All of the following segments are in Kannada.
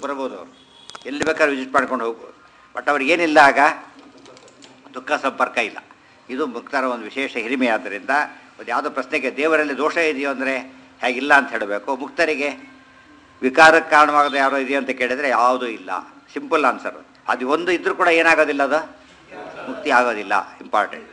ಹೋಗೋದಕ್ಕೆ ಬರ್ಬೋದು ಅವರು ಎಲ್ಲಿ ಬೇಕಾದ್ರೂ ವಿಸಿಟ್ ಮಾಡ್ಕೊಂಡು ಹೋಗ್ಬೋದು ಬಟ್ ಅವ್ರಿಗೇನಿಲ್ಲ ಆಗ ದುಃಖ ಸಂಪರ್ಕ ಇಲ್ಲ ಇದು ಮುಕ್ತರ ಒಂದು ವಿಶೇಷ ಹಿರಿಮೆ ಆದ್ದರಿಂದ ಒಂದು ಯಾವುದೋ ಪ್ರಶ್ನೆಗೆ ದೇವರಲ್ಲಿ ದೋಷ ಇದೆಯೋ ಅಂದರೆ ಹೇಗಿಲ್ಲ ಅಂತ ಹೇಳಬೇಕು ಮುಕ್ತರಿಗೆ ವಿಕಾರಕ್ಕೆ ಕಾರಣವಾಗದೆ ಯಾರೋ ಇದೆಯೋ ಅಂತ ಕೇಳಿದರೆ ಯಾವುದೂ ಇಲ್ಲ ಸಿಂಪಲ್ ಆನ್ಸರ್ ಅದು ಒಂದು ಇದ್ರೂ ಕೂಡ ಏನಾಗೋದಿಲ್ಲ ಅದು ಮುಕ್ತಿ ಆಗೋದಿಲ್ಲ ಇಂಪಾರ್ಟೆಂಟ್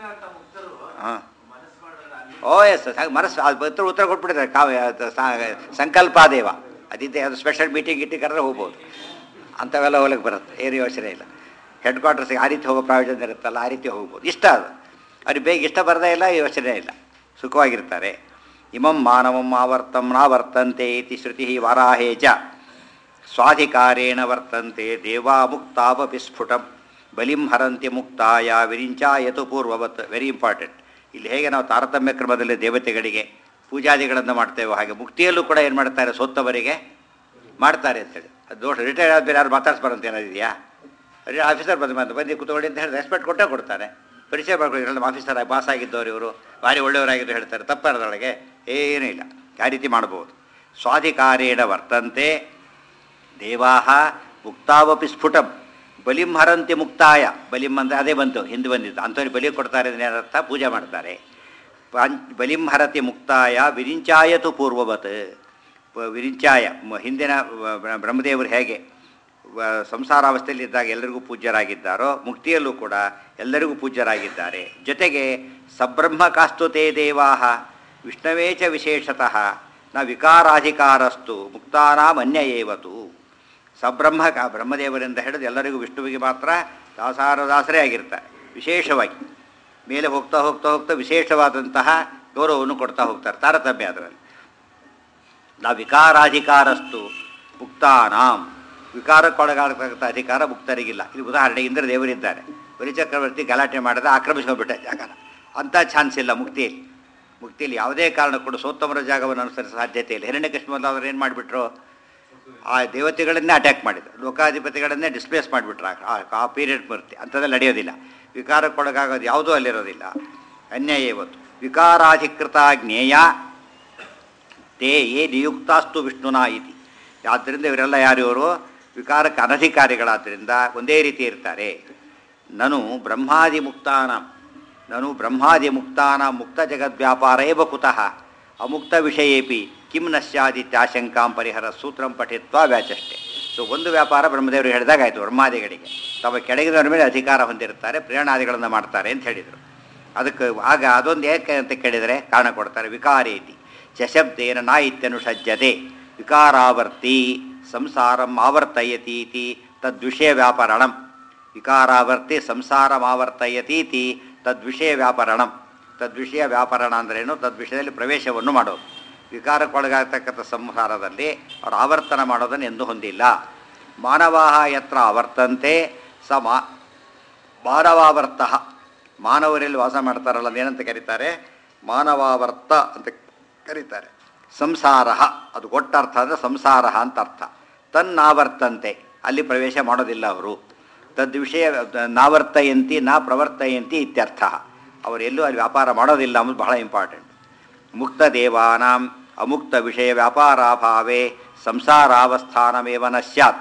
ಹಾಂ ಓ ಎಸ್ ಹಾಗೆ ಮನಸ್ಸು ಅದು ಉತ್ತರ ಉತ್ತರ ಕೊಟ್ಬಿಟ್ಟಿದ್ದಾರೆ ಕಾವ್ಯ ಅದು ಸಾ- ಸಂಕಲ್ಪಾದೇವ ಅದಿದ್ದೆ ಅದು ಸ್ಪೆಷಲ್ ಮೀಟಿಂಗ್ ಇಟ್ಟು ಕರೆದ್ರೆ ಹೋಗ್ಬೋದು ಅಂಥವೆಲ್ಲ ಹೋಗ್ಲಿಕ್ಕೆ ಬರುತ್ತೆ ಏನು ಯೋಚನೆ ಇಲ್ಲ ಹೆಡ್ ಕ್ವಾರ್ಟರ್ಸ್ಗೆ ಆ ರೀತಿ ಹೋಗೋ ಪ್ರಾವಿಷನ್ ಇರುತ್ತಲ್ಲ ಆ ರೀತಿ ಹೋಗ್ಬೋದು ಇಷ್ಟ ಅದು ಅವ್ರಿಗೆ ಬೇಗ ಇಷ್ಟ ಬರದೇ ಇಲ್ಲ ಯೋಚನೆ ಇಲ್ಲ ಸುಖವಾಗಿರ್ತಾರೆ ಇಮಂ ಮಾನವಂ ಆವರ್ತಂ ನಾವರ್ತಂತೆ ಇತಿ ಶ್ರುತಿ ವಾರಾಹೇ ಚ ಸ್ವಾಧಿಕಾರೇಣ ವರ್ತಂತೆ ದೇವಾ ಮುಕ್ತಾವಪಿ ಸ್ಫುಟಂ ಬಲಿಂ ಹರಂತಿ ಮುಕ್ತಾಯ ವಿರಿಂಚಾಯತು ಪೂರ್ವವತ್ ವೆರಿ ಇಂಪಾರ್ಟೆಂಟ್ ಇಲ್ಲಿ ಹೇಗೆ ನಾವು ತಾರತಮ್ಯ ಕ್ರಮದಲ್ಲಿ ದೇವತೆಗಳಿಗೆ ಪೂಜಾದಿಗಳನ್ನು ಮಾಡ್ತೇವೆ ಹಾಗೆ ಮುಕ್ತಿಯಲ್ಲೂ ಕೂಡ ಏನು ಮಾಡ್ತಾರೆ ಸೋತ್ತವರಿಗೆ ಮಾಡ್ತಾರೆ ಅಂತೇಳಿ ಅದು ದೋಷ ರಿಟೈರ್ ಆದ್ಮೇಲೆ ಯಾರು ಮಾತಾಡ್ಸ್ಬಾರಂತ ಏನಾದಿದೆಯಾ ಆಫೀಸರ್ ಬಂದು ಬಂದು ಬಂದು ಕೂತ್ಕೊಳ್ಳಿ ಅಂತ ಹೇಳಿ ರೆಸ್ಪೆಕ್ಟ್ ಕೊಟ್ಟೇ ಕೊಡ್ತಾನೆ ಪರಿಚಯ ಮಾಡ್ಕೊಳ್ಳಿ ನಮ್ಮ ಆಫೀಸರ್ ಬಾಸ್ ಆಗಿದ್ದವ್ರು ಇವರು ಭಾರಿ ಒಳ್ಳೆಯವರಾಗಿದ್ದು ಹೇಳ್ತಾರೆ ತಪ್ಪರದೊಳಗೆ ಏನೂ ಇಲ್ಲ ಆ ರೀತಿ ಮಾಡ್ಬೋದು ಸ್ವಾಧಿಕಾರೇಣ ವರ್ತಂತೆ ದೇವಾಹ ಮುಕ್ತಾವಪಿ ಸ್ಫುಟಂ ಬಲಿಂ ಹರಂತಿ ಮುಕ್ತಾಯ ಬಲಿಂ ಅಂದರೆ ಅದೇ ಬಂತು ಹಿಂದೆ ಬಂದಿದ್ದು ಅಂಥವ್ರಿಗೆ ಬಲಿ ಕೊಡ್ತಾರೆ ಅಂದ್ರೆ ಏನರ್ಥ ಪೂಜೆ ಮಾಡ್ತಾರೆ ಪಾಂಚ್ ಬಲಿಂ ಹರತಿ ಮುಕ್ತಾಯ ವಿರಿಂಚಾಯತು ಪೂರ್ವವತ್ ಪ- ವಿರಿಂಚಾಯ ಮ- ಹಿಂದಿನ ವ- ಬ್ರಹ್ಮದೇವರು ಹೇಗೆ ವ- ಸಂಸಾರಾವಸ್ಥೆಯಲ್ಲಿದ್ದಾಗ ಎಲ್ಲರಿಗೂ ಪೂಜ್ಯರಾಗಿದ್ದಾರೋ ಮುಕ್ತಿಯಲ್ಲೂ ಕೂಡ ಎಲ್ಲರಿಗೂ ಪೂಜ್ಯರಾಗಿದ್ದಾರೆ ಜೊತೆಗೆ ಸಬ್ರಹ್ಮ ಕಾಸ್ತುತೇ ದೇವಾಹ ವಿಷ್ಣವೇ ಚ ವಿಶೇಷತಃ ನ ವಿಕಾರಾಧಿಕಾರಸ್ತು ಮುಕ್ತಾನಾಂ ಅನ್ಯ ಏವತು ಸಬ್ರಹ್ಮ ಕ ಬ್ರಹ್ಮದೇವರಿಂದ ಹಿಡಿದು ಎಲ್ಲರಿಗೂ ವಿಷ್ಣುವಿಗೆ ಮಾತ್ರ ದಾಸಾರದಾಸರೇ ಆಗಿರ್ತಾರೆ ವಿಶೇಷವಾಗಿ ಮೇಲೆ ಹೋಗ್ತಾ ಹೋಗ್ತಾ ಹೋಗ್ತಾ ವಿಶೇಷವಾದಂತಹ ಗೌರವವನ್ನು ಕೊಡ್ತಾ ಹೋಗ್ತಾರೆ ತಾರತಮ್ಯ ಅದರಲ್ಲಿ ನಾ ವಿಕಾರಾಧಿಕಾರಸ್ತು ಮುಕ್ತಾನಾಂ ವಿಕಾರಕ್ಕೊಳಗಾಗತಕ್ಕಂಥ ಅಧಿಕಾರ ಮುಕ್ತರಿಗಿಲ್ಲ ಇಲ್ಲಿ ಉದಾಹರಣೆ ಇಂದ್ರ ದೇವರಿದ್ದಾರೆ ಬಲಿಚಕ್ರವರ್ತಿ ಗಲಾಟೆ ಮಾಡಿದ ಆಕ್ರಮಿಸ್ಕೊಂಡ್ಬಿಟ್ಟ ಜಾಗನ ಅಂಥ ಚಾನ್ಸ್ ಇಲ್ಲ ಮುಕ್ತಿಯಲ್ಲಿ ಮುಕ್ತಿಯಲ್ಲಿ ಯಾವುದೇ ಕಾರಣ ಕೂಡ ಸೋತ್ತಮರ ಜಾಗವನ್ನು ಅನುಸರಿಸೋ ಸಾಧ್ಯತೆ ಇಲ್ಲ ಹಿರಣ್ಯಕೃಷ್ಣ ಮೊದಲಾದ್ರು ಏನು ಮಾಡಿಬಿಟ್ರು ಆ ದೇವತೆಗಳನ್ನೇ ಅಟ್ಯಾಕ್ ಮಾಡಿದ್ರು ಲೋಕಾಧಿಪತಿಗಳನ್ನೇ ಡಿಸ್ಪ್ಲೇಸ್ ಮಾಡಿಬಿಟ್ರು ಆ- ಆ ಪೀರಿಯಡ್ ಬರುತ್ತೆ ಅಂಥದ್ದಲ್ಲಿ ನಡೆಯೋದಿಲ್ಲ ವಿಕಾರಕ್ಕೊಳಗಾಗೋದು ಯಾವುದೂ ಅಲ್ಲಿರೋದಿಲ್ಲ ಅನ್ಯಾಯ ಇವತ್ತು ವಿಕಾರಾಧಿಕೃತ ಜ್ಞೇಯ ತೇ ಏ ನಿಯುಕ್ತಾಸ್ತು ವಿಷ್ಣುನಾ ಇತಿ ಆದ್ದರಿಂದ ಇವರೆಲ್ಲ ಯಾರು ಇವರು ವಿಕಾರಕ್ಕೆ ಅನಧಿಕಾರಿಗಳಾದ್ದರಿಂದ ಒಂದೇ ರೀತಿ ಇರ್ತಾರೆ ನನು ಬ್ರಹ್ಮಾದಿ ಮುಕ್ತಾನ ನನು ಬ್ರಹ್ಮಾದಿ ಮುಕ್ತಾನ ಮುಕ್ತ ಜಗದ್ವ್ಯಾಪಾರ ಏವ ಕುತಃ ಅಮುಕ್ತ ವಿಷಯೇಪಿ ಕಿಂ ನಶ್ಯಾದಿತ್ಯಾಶಂಕಾಂ ಪರಿಹರ ಸೂತ್ರಂ ಪಠಿತ್ವ ವ್ಯಾಚಷ್ಟೆ ಸೊ ಒಂದು ವ್ಯಾಪಾರ ಬ್ರಹ್ಮದೇವರು ಹೇಳಿದಾಗಾಯಿತು ಬ್ರಹ್ಮಾದಿಗಳಿಗೆ ತಮ್ಮ ಕೆಳಗಿನವರ ಮೇಲೆ ಅಧಿಕಾರ ಹೊಂದಿರುತ್ತಾರೆ ಪ್ರೇರಣಾದಿಗಳನ್ನು ಮಾಡ್ತಾರೆ ಅಂತ ಹೇಳಿದರು ಅದಕ್ಕೆ ಆಗ ಅದೊಂದು ಏಕೆ ಅಂತ ಕೇಳಿದರೆ ಕಾರಣ ಕೊಡ್ತಾರೆ ವಿಕಾರೇತಿ ಚಶಬ್ದೇನ ನಾ ಇತ್ಯನುಷಜ್ಯತೆ ವಿಕಾರಾವರ್ತಿ ಸಂಸಾರಂ ಆವರ್ತಯತೀತಿ ತದ್ವಿಷಯ ವ್ಯಾಪರಣಂ ವಿಕಾರಾವರ್ತಿ ಸಂಸಾರಮಾವರ್ತಯತೀತಿ ತದ್ವಿಷಯ ವ್ಯಾಪರಣಂ ತದ್ವಿಷಯ ವ್ಯಾಪರಣ ಅಂದ್ರೇನು ತದ್ವಿಷಯದಲ್ಲಿ ಪ್ರವೇಶವನ್ನು ಮಾಡೋದು ವಿಕಾರಕ್ಕೊಳಗಾಗತಕ್ಕಂಥ ಸಂಸಾರದಲ್ಲಿ ಅವರು ಆವರ್ತನ ಮಾಡೋದನ್ನು ಎಂದೂ ಹೊಂದಿಲ್ಲ ಮಾನವಾಹ ಯತ್ರ ಆವರ್ತಂತೆ ಸ ಮಾ ಮಾನವಾವರ್ತ ಮಾನವರಲ್ಲಿ ವಾಸ ಮಾಡ್ತಾರಲ್ಲ ಅದೇನಂತ ಕರೀತಾರೆ ಮಾನವಾವರ್ತ ಅಂತ ಕರೀತಾರೆ ಸಂಸಾರ ಅದು ಒಟ್ಟರ್ಥ ಅಂದರೆ ಸಂಸಾರ ಅಂತ ಅರ್ಥ ತನ್ನಾವರ್ತಂತೆ ಅಲ್ಲಿ ಪ್ರವೇಶ ಮಾಡೋದಿಲ್ಲ ಅವರು ತದ್ವಿಷಯ ನಾವರ್ತಯಂತಿ ನಾ ಪ್ರವರ್ತಯಂತಿ ಇತ್ಯರ್ಥ ಅವರೆಲ್ಲೂ ಅಲ್ಲಿ ವ್ಯಾಪಾರ ಮಾಡೋದಿಲ್ಲ ಅನ್ನೋದು ಬಹಳ ಇಂಪಾರ್ಟೆಂಟ್ ಮುಕ್ತ ದೇವಾನಾಂ ಅಮುಕ್ತ ವಿಷಯ ವ್ಯಾಪಾರಾಭಾವೇ ಸಂಸಾರಾವಸ್ಥಾನಮೇವ ನ ಸ್ಯಾತ್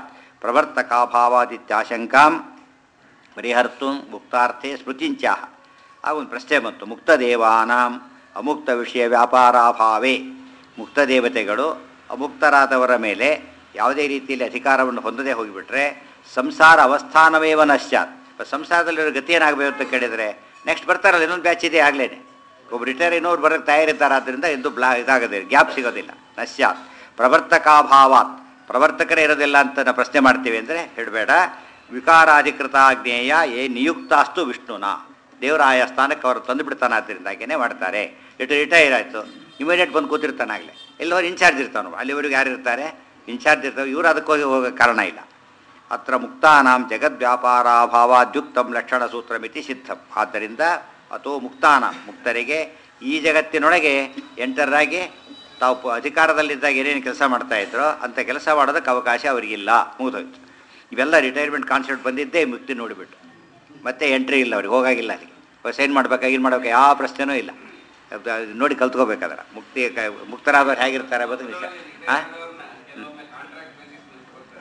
ಪ್ರವರ್ತಕಾಭಾವಾದಿತ್ಯಾಶಂಕಾಂ ಪರಿಹರ್ತು ಮುಕ್ತಾರ್ಥೆ ಸ್ಮೃತಿಂಚಾಹ ಆ ಒಂದು ಪ್ರಶ್ನೆ ಬಂತು ಮುಕ್ತ ದೇವಾನಾಂ ಅಮುಕ್ತ ವಿಷಯ ವ್ಯಾಪಾರಾಭಾವೇ ಮುಕ್ತ ದೇವತೆಗಳು ಅಮುಕ್ತರಾದವರ ಮೇಲೆ ಯಾವುದೇ ರೀತಿಯಲ್ಲಿ ಅಧಿಕಾರವನ್ನು ಹೊಂದದೇ ಹೋಗಿಬಿಟ್ರೆ ಸಂಸಾರ ಅವಸ್ಥಾನವೇವ ನಶ್ಚಾತ್ ಸಂಸಾರದಲ್ಲಿರೋ ಗತಿ ಏನಾಗಬೇಕು ಅಂತ ಕೇಳಿದರೆ ನೆಕ್ಸ್ಟ್ ಬರ್ತಾರಲ್ಲ ಇನ್ನೊಂದು ಬ್ಯಾಚ್ ಇದೆ ಆಗಲೇನೆ ಒಬ್ಬ ರಿಟೈರ್ ಇನ್ನೊಬ್ರು ಬರೋಕ್ಕೆ ತಯಾರಿರ್ತಾರೆ ಆದ್ದರಿಂದ ಎಂದು ಬ್ಲಾ ಇದಾಗದೆ ಗ್ಯಾಪ್ ಸಿಗೋದಿಲ್ಲ ನಶ್ಯಾತ್ ಪ್ರವರ್ತಕಾಭಾವಾತ್ ಪ್ರವರ್ತಕರೇ ಇರೋದಿಲ್ಲ ಅಂತ ನಾವು ಪ್ರಶ್ನೆ ಮಾಡ್ತೀವಿ ಅಂದರೆ ಹೇಳಬೇಡ ವಿಕಾರಾಧಿಕೃತ ಜ್ಞೇಯ ಏ ನಿಯುಕ್ತಾಸ್ತು ವಿಷ್ಣುನ ದೇವರ ಆಯಾ ಸ್ಥಾನಕ್ಕೆ ಅವರು ತಂದು ಬಿಡ್ತಾನೆ ಆದ್ದರಿಂದಾಗೇನೆ ಮಾಡ್ತಾರೆ ಇಟ್ಟು ರಿಟೈರ್ ಆಯಿತು ಇಮಿಡಿಯೇಟ್ ಬಂದು ಕೂತಿರ್ತಾನಾಗಲೇ ಎಲ್ಲವರು ಇನ್ಚಾರ್ಜ್ ಇರ್ತಾನು ಅಲ್ಲಿವರೆಗೂ ಯಾರು ಇರ್ತಾರೆ ಇನ್ಚಾರ್ಜ್ ಇರ್ತಾರೆ ಇವರು ಅದಕ್ಕೋಗಿ ಹೋಗೋ ಕಾರಣ ಇಲ್ಲ ಅತ್ರ ಮುಕ್ತಾನಾಂ ಜಗದ್ವ್ಯಾಪಾರಾಭಾವಾದ್ಯುಕ್ತಂ ಲಕ್ಷಣ ಸೂತ್ರಮಿತಿ ಸಿದ್ಧಂ ಆದ್ದರಿಂದ ಅಥೋ ಮುಕ್ತಾನ ಮುಕ್ತರಿಗೆ ಈ ಜಗತ್ತಿನೊಳಗೆ ಎಂಟರಾಗಿ ತಾವು ಪ- ಅಧಿಕಾರದಲ್ಲಿದ್ದಾಗ ಏನೇನು ಕೆಲಸ ಮಾಡ್ತಾ ಇದ್ರೋ ಅಂಥ ಕೆಲಸ ಮಾಡೋದಕ್ಕೆ ಅವಕಾಶ ಅವರಿಗಿಲ್ಲ ಮುಗಿದೋಯ್ತು ಇವೆಲ್ಲ ರಿಟೈರ್ಮೆಂಟ್ ಕಾನ್ಸೆಪ್ಟ್ ಬಂದಿದ್ದೇ ಮುಕ್ತಿ ನೋಡಿಬಿಟ್ಟು ಮತ್ತೆ ಎಂಟ್ರಿ ಇಲ್ಲ ಅವ್ರಿಗೆ ಹೋಗಾಗಿಲ್ಲ ಅಲ್ಲಿಗೆ ಸೈನ್ ಮಾಡ್ಬೇಕಾ ಏನು ಮಾಡ್ಬೇಕಾ ಯಾವ ಪ್ರಶ್ನೆನೂ ಇಲ್ಲ ಅದು ಅದು ನೋಡಿ ಕಲ್ತ್ಕೋಬೇಕಾದ್ರೆ ಮುಕ್ತಿ ಕ- ಮುಕ್ತರಾದವ್ರು ಹೇಗಿರ್ತಾರೆ ಅನ್ನೋದು ವಿಷಯ ಹಾಂ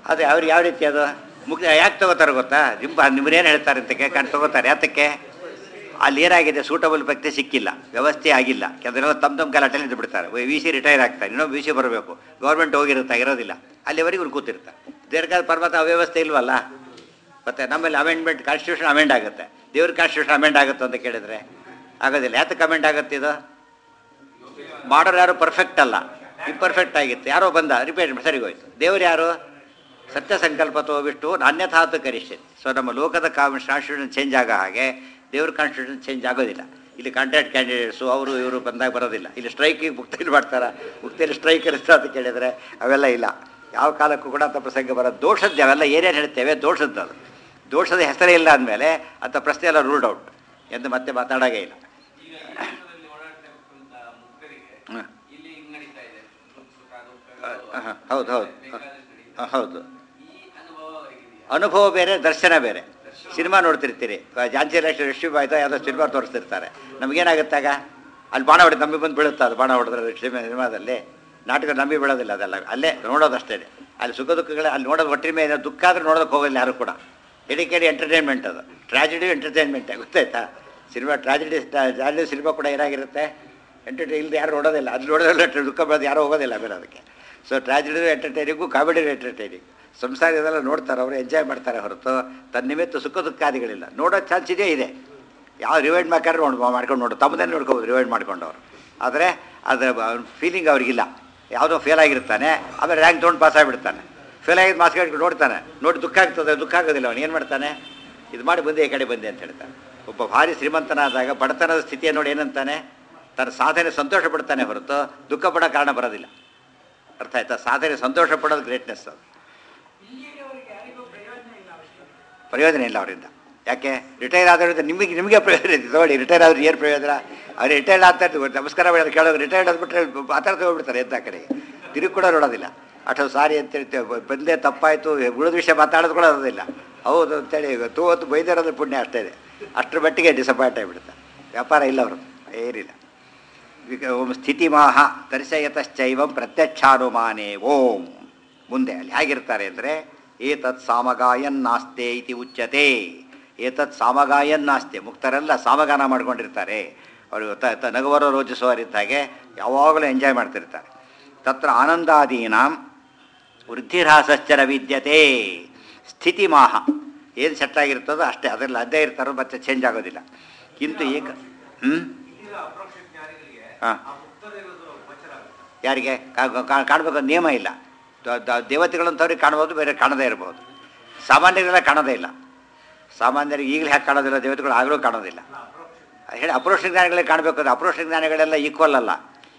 ಅದು ಅವ್ರಿಗೆ ಯಾವ ರೀತಿ ಅದು ಮುಖ್ಯ ಯಾಕೆ ತಗೋತಾರೆ ಗೊತ್ತಾ ನಿಮ್ಮ ನಿಮ್ಮನೇನು ಹೇಳ್ತಾರೆ ಅಂತ ಕಂಡು ತಗೋತಾರೆ ಯಾತಕ್ಕೆ ಅಲ್ಲಿ ಏನಾಗಿದೆ ಸೂಟಬಲ್ ವ್ಯಕ್ತಿ ಸಿಕ್ಕಿಲ್ಲ ವ್ಯವಸ್ಥೆ ಆಗಿಲ್ಲ ಕೆಲವರೆಲ್ಲ ತಮ್ಮ ತಮ್ಮ ಗಲಾಟೆಲಿ ಇದ್ದು ಬಿಡ್ತಾರೆ ವಿ ಸಿ ರಿಟೈರ್ ಆಗ್ತಾರೆ ಇನ್ನೊಬ್ಬ ವಿ ಸಿ ಬರಬೇಕು ಗೌರ್ಮೆಂಟ್ ಹೋಗಿರುತ್ತೆ ಇರೋದಿಲ್ಲ ಅಲ್ಲಿವರೆಗೆ ಇವ್ರು ಕೂತಿರ್ತಾರೆ ದೀರ್ಘ ಪರ್ವತ ಅವ್ಯವಸ್ಥೆ ಇಲ್ವಲ್ಲ ಮತ್ತೆ ನಮ್ಮಲ್ಲಿ ಅಮೆಂಡ್ಮೆಂಟ್ ಕಾನ್ಸ್ಟಿಟ್ಯೂಷನ್ ಅಮೆಂಡ್ ಆಗುತ್ತೆ ದೇವ್ರ ಕಾನ್ಸ್ಟಿಟ್ಯೂಷನ್ ಅಮೆಂಡ್ ಆಗುತ್ತೆ ಅಂತ ಕೇಳಿದ್ರೆ ಆಗೋದಿಲ್ಲ ಯಾತಕ್ಕೆ ಅಮೆಂಡ್ ಆಗುತ್ತೆ ಇದು ಮಾಡೋರು ಯಾರು ಪರ್ಫೆಕ್ಟ್ ಅಲ್ಲ ಇಂಪರ್ಫೆಕ್ಟ್ ಆಗಿತ್ತು ಯಾರೋ ಬಂದ ರಿಪೇರ್ ಸರಿಗೆ ಹೋಯ್ತು ದೇವ್ರು ಯಾರು ಸತ್ಯ ಸಂಕಲ್ಪತೋ ಬಿಟ್ಟು ನಾಣ್ಯಥಾತು ಕರಿಷ್ಯತೆ ಸೊ ನಮ್ಮ ಲೋಕದ ಕಾನ್ಸ್ಟಿಟ್ಯೂಷನ್ ಚೇಂಜ್ ಆಗೋ ಹಾಗೆ ದೇವ್ರ ಕಾನ್ಸ್ಟಿಟ್ಯೂಷನ್ ಚೇಂಜ್ ಆಗೋದಿಲ್ಲ ಇಲ್ಲಿ ಕಾಂಟ್ರಾಕ್ಟ್ ಕ್ಯಾಂಡಿಡೇಟ್ಸು ಅವರು ಇವರು ಬಂದಾಗ ಬರೋದಿಲ್ಲ ಇಲ್ಲಿ ಸ್ಟ್ರೈಕಿಗೆ ಮುಕ್ತಿಯಲ್ಲಿ ಮಾಡ್ತಾರೆ ಮುಕ್ತಿಯಲ್ಲಿ ಸ್ಟ್ರೈಕ್ ಇರುತ್ತೆ ಅಂತ ಕೇಳಿದರೆ ಅವೆಲ್ಲ ಇಲ್ಲ ಯಾವ ಕಾಲಕ್ಕೂ ಕೂಡ ಅಂತ ಪ್ರಸಂಗ ಬರೋದು ದೋಷದ್ದು ಅವೆಲ್ಲ ಏನೇನು ಹೇಳ್ತೇವೆ ದೋಷದ್ದು ಅದು ದೋಷದ ಹೆಸರೇ ಇಲ್ಲ ಅಂದಮೇಲೆ ಅಂತ ಪ್ರಶ್ನೆ ಎಲ್ಲ ರೂಲ್ಡ್ ಔಟ್ ಎಂದು ಮತ್ತೆ ಮಾತಾಡೋಂಗೇ ಇಲ್ಲ ಈಗ ಈ ಜೀವನದಲ್ಲಿ ಓಡಾಡ್ತಕ್ಕಂಥ ಮುಕ್ತರಿಗೆ ಹ್ಮ್. ಇಲ್ಲಿ ಹಿಂಗ್ ನಡೀತಾ ಇದೆ ಸುಖ ದುಃಖ ಹ, ಹ, ಹೌದು ಹೌದು ಹ, ಹ, ಹೌದು ಈ ಅನುಭವ ಅವರಿಗಿದೆಯಾ ಅನುಭವ ಬೇರೆ ದರ್ಶನ ಬೇರೆ ಸಿನಿಮಾ ನೋಡ್ತಿರ್ತೀರಿ ಝಾನ್ಸಿ ಲಕ್ಷ್ಮಿ ರಿಷಿಬ್ ಆಯ್ತಾ ಯಾವುದೋ ಸಿನಿಮಾ ತೋರಿಸ್ತಿರ್ತಾರೆ ನಮಗೇನಾಗುತ್ತಾಗ ಅಲ್ಲಿ ಬಾಣ ಹೊಡೆದು ನಂಬಿ ಬಂದು ಬೀಳುತ್ತೆ ಅದು ಬಾಣ ಹೊಡೆದ್ರೆ ಸಿನಿಮಾ ಸಿನಿಮಾದಲ್ಲಿ ನಾಟಕ ನಂಬಿ ಬೀಳೋದಿಲ್ಲ ಅದೆಲ್ಲ ಅಲ್ಲೇ ನೋಡೋದಷ್ಟೇ ಅಲ್ಲಿ ಸುಖ ದುಃಖಗಳೇ ಅಲ್ಲಿ ನೋಡೋದು ಒಟ್ಟಿನ ಮೇಲೆ ದುಃಖ ಆದ್ರೆ ನೋಡೋದಕ್ಕೆ ಹೋಗಲ್ಲ ಯಾರು ಕೂಡ ಎಡಿಕೇಡಿ ಎಂಟರ್ಟೈನ್ಮೆಂಟ್ ಅದು ಟ್ರಾಜಿಡಿ ಎಂಟರ್ಟೈನ್ಮೆಂಟೇ ಗೊತ್ತಾಯ್ತಾ ಸಿನಿಮಾ ಟ್ರಾಜಿಡಿ ಟ್ರಾಜಿಡಿ ಸಿನಿಮಾ ಕೂಡ ಏನಾಗಿರುತ್ತೆ ಎಂಟರ್ಟೈನ್ ಇಲ್ಲದೆ ಯಾರು ನೋಡೋದಿಲ್ಲ ಅದು ನೋಡೋದಿಲ್ಲ ದುಃಖ ಬರೋದು ಯಾರು ಹೋಗೋದಿಲ್ಲ ಆಮೇಲೆ ಅದಕ್ಕೆ so tragedy entertaining comedy entertaining ಸಂಸಾರ ಇದೆಲ್ಲ ನೋಡ್ತಾರೆ ಅವರು ಎಂಜಾಯ್ ಮಾಡ್ತಾರೆ ಹೊರತು ತನ್ನ ನಿಮಿತ್ತ ಸುಖ ದುಃಖಾದಿಗಳಿಲ್ಲ ನೋಡೋ ಚಾನ್ಸ್ ಇದೆಯೇ ಇದೆ ಯಾವ ರಿವೈಂಡ್ ಬೇಕಾದ್ರೆ ನೋಡ್ ಮಾಡ್ಕೊಂಡು ನೋಡು ತಮ್ಮದೇ ನೋಡ್ಕೋಬೋದು ರಿವೈಂಡ್ ಮಾಡ್ಕೊಂಡವ್ರು ಆದರೆ ಅದರ ಫೀಲಿಂಗ್ ಅವ್ರಿಗಿಲ್ಲ ಯಾವುದೋ ಫೇಲ್ ಆಗಿರ್ತಾನೆ ಆಮೇಲೆ ರ್ಯಾಂಕ್ ತೊಗೊಂಡು ಪಾಸ್ ಆಗಿಬಿಡ್ತಾನೆ ಫೇಲ್ ಆಗಿದ್ದು ಮಾಸ್ ಕಟ್ಕೊಂಡು ನೋಡ್ತಾನೆ ನೋಡಿ ದುಃಖ ಆಗ್ತದೆ ದುಃಖ ಆಗೋದಿಲ್ಲ ಅವನು ಏನು ಮಾಡ್ತಾನೆ ಇದು ಮಾಡಿ ಬಂದೆ ಈ ಕಡೆ ಬಂದೆ ಅಂತ ಹೇಳ್ತಾನೆ ಒಬ್ಬ ಭಾರಿ ಶ್ರೀಮಂತನಾದಾಗ ಬಡತನದ ಸ್ಥಿತಿಯನ್ನು ನೋಡಿ ಏನಂತಾನೆ ತನ್ನ ಸಾಧನೆ ಸಂತೋಷ ಪಡ್ತಾನೆ ಹೊರತು ದುಃಖ ಪಡೋ ಕಾರಣ ಬರೋದಿಲ್ಲ ಅರ್ಥ ಆಯ್ತಾ ಸಾಧನೆ ಸಂತೋಷ ಪಡೋದು ಗ್ರೇಟ್ನೆಸ್ ಅದು ಪ್ರಯೋಜನ ಇಲ್ಲ ಅವರಿಂದ ಯಾಕೆ ರಿಟೈರ್ ಆದ್ರಿಂದ ನಿಮಗೆ ನಿಮಗೆ ಪ್ರಯೋಜನ ಇದೆ ನೋಡಿ ರಿಟೈರ್ ಆದ್ರೆ ಏನು ಪ್ರಯೋಜನ ಅವ್ರು ರಿಟೈರ್ಡ್ ಆಗ್ತಾ ಇರ್ತೀವಿ ನಮಸ್ಕಾರ ಮಾಡೋದು ಕೇಳೋದು ರಿಟೈರ್ಡ್ ಆದ್ಬಿಟ್ರೆ ಮಾತಾಡ್ತಾ ಹೋಗ್ಬಿಡ್ತಾರೆ ಎದ್ದ ಕಡೆ ತಿರುಗಿ ಕೂಡ ನೋಡೋದಿಲ್ಲ ಅಷ್ಟು ಸಾರಿ ಅಂತ ಹೇಳ್ತೇವೆ ಬಂದೇ ತಪ್ಪಾಯಿತು ಉಳಿದ ವಿಷಯ ಮಾತಾಡೋದು ಕೂಡ ಅರೋದಿಲ್ಲ ಹೌದು ಅಂತೇಳಿ ತೂವತ್ತು ಬೈದಿರೋದು ಪುಣ್ಯ ಅಷ್ಟೇ ಇದೆ ಅಷ್ಟರ ಮಟ್ಟಿಗೆ ಡಿಸಪಾಯಿಂಟ್ ಆಗಿಬಿಡುತ್ತೆ ವ್ಯಾಪಾರ ಇಲ್ಲ ಅವರು ಏನಿಲ್ಲ ಈಗ ಓಂ ಸ್ಥಿತಿಮಾಹ ದರ್ಶಯತಶ್ಚೈವಂ ಪ್ರತ್ಯಕ್ಷಾನುಮಾನೇ ಓಂ ಮುಂದೆ ಅಲ್ಲಿ ಹೇಗಿರ್ತಾರೆ ಅಂದರೆ ಏತತ್ ಸಾಮಗಾಯನ್ ನಾಸ್ತೆ ಇತಿ ಉಚ್ಯತೆ ಏತತ್ ಸಾಮಗಾಯನ್ ನಾಸ್ತೆ ಮುಕ್ತರೆಲ್ಲ ಸಾಮಗಾನ ಮಾಡ್ಕೊಂಡಿರ್ತಾರೆ ಅವರು ತ ತ ನಗುವರೋ ರೋಜಿಸುವರಿದ್ದಾಗೆ ಯಾವಾಗಲೂ ಎಂಜಾಯ್ ಮಾಡ್ತಿರ್ತಾರೆ ತತ್ರ ಆನಂದಾದೀನಾಂ ವೃದ್ಧಿರಾಸಶ್ಚರ ವಿದ್ಯತೆ ಸ್ಥಿತಿಮಾಹ ಏನು ಸೆಟ್ ಆಗಿರ್ತದೋ ಅಷ್ಟೇ ಅದರಲ್ಲಿ ಅದೇ ಇರ್ತಾರೋ ಮತ್ತೆ ಚೇಂಜ್ ಆಗೋದಿಲ್ಲ ಕಿಂತು ಏಕ ಹ್ಞೂ ಇಲ್ಲಿರೋ ಅಪರೋಕ್ಷ ಜ್ಞಾನಿಗಳಿಗೆ ಹಾಂ ಆ ಮುಕ್ತರಿರೋದು ಗೋಚರ ಆಗುತ್ತೆ ಯಾರಿಗೆ ಕಾ- ಕಾ- ಕಾಣಬೇಕು ನಿಯಮ ಇಲ್ಲ ದ- ದ- ದೇವತೆಗಳಂಥವ್ರಿಗೆ ಕಾಣ್ಬೋದು ಬೇರೆ ಕಾಣದೇ ಇರ್ಬೋದು ಸಾಮಾನ್ಯರೆಲ್ಲ ಕಾಣೋದೇ ಇಲ್ಲ ಸಾಮಾನ್ಯರಿಗೆ ಈಗಲೂ ಯಾಕೆ ಕಾಣೋದಿಲ್ಲ ದೇವತೆಗಳು ಆಗಲೂ ಕಾಣೋದಿಲ್ಲ ಹೇಳಿ ಅಪರೋಕ್ಷ ಜ್ಞಾನಿಗಳೇ ಕಾಣಬೇಕು ಅಂದ್ರೆ ಅಪರೋಕ್ಷ ಜ್ಞಾನಿಗಳೆಲ್ಲ ಈಕ್ವಲ್ ಅಲ್ಲ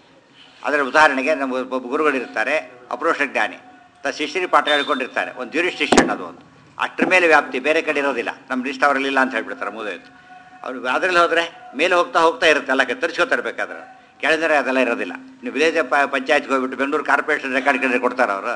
ಅದರ ಉದಾಹರಣೆಗೆ ನಮ್ಮ ಒಬ್ಬ ಗುರುಗಳಿರ್ತಾರೆ ಅಪರೋಕ್ಷ ಜ್ಞಾನಿ ತ ಶಿಷ್ಯರಿ ಪಾಠ ಹೇಳ್ಕೊಂಡಿರ್ತಾರೆ ಒಂದು ಜ್ಯೂರಿಸ್ಟಿಕ್ಷನ್ ಅದು ಒಂದು ಅಷ್ಟರ ಮೇಲೆ ವ್ಯಾಪ್ತಿ ಬೇರೆ ಕಡೆ ಇರೋದಿಲ್ಲ ನಮ್ಮ ಲಿಸ್ಟ್ ಅವರಲ್ಲಿ ಇಲ್ಲ ಅಂತ ಹೇಳ್ಬಿಡ್ತಾರೆ ಮುಗಿದೋಯ್ತು ಅವ್ರು ಅದರಲ್ಲಿ ಹೋದರೆ ಮೇಲೆ ಹೋಗ್ತಾ ಹೋಗ್ತಾ ಇರುತ್ತೆ ಎಲ್ಲ ತರಿಸ್ಕೊತಾರೆ ಬೇಕಾದ್ರೆ ಕೆಳದರೆ ಅದೆಲ್ಲ ಇರೋದಿಲ್ಲ ನೀವು ವಿಲೇಜ್ ಪಂಚಾಯತ್ಗೆ ಹೋಗ್ಬಿಟ್ಟು ಬೆಂಗಳೂರು ಕಾರ್ಪೊರೇಷನ್ ರೆಕಾರ್ಡ್ ಕೇಳಿದ್ರೆ ಕೊಡ್ತಾರೆ ಅವರು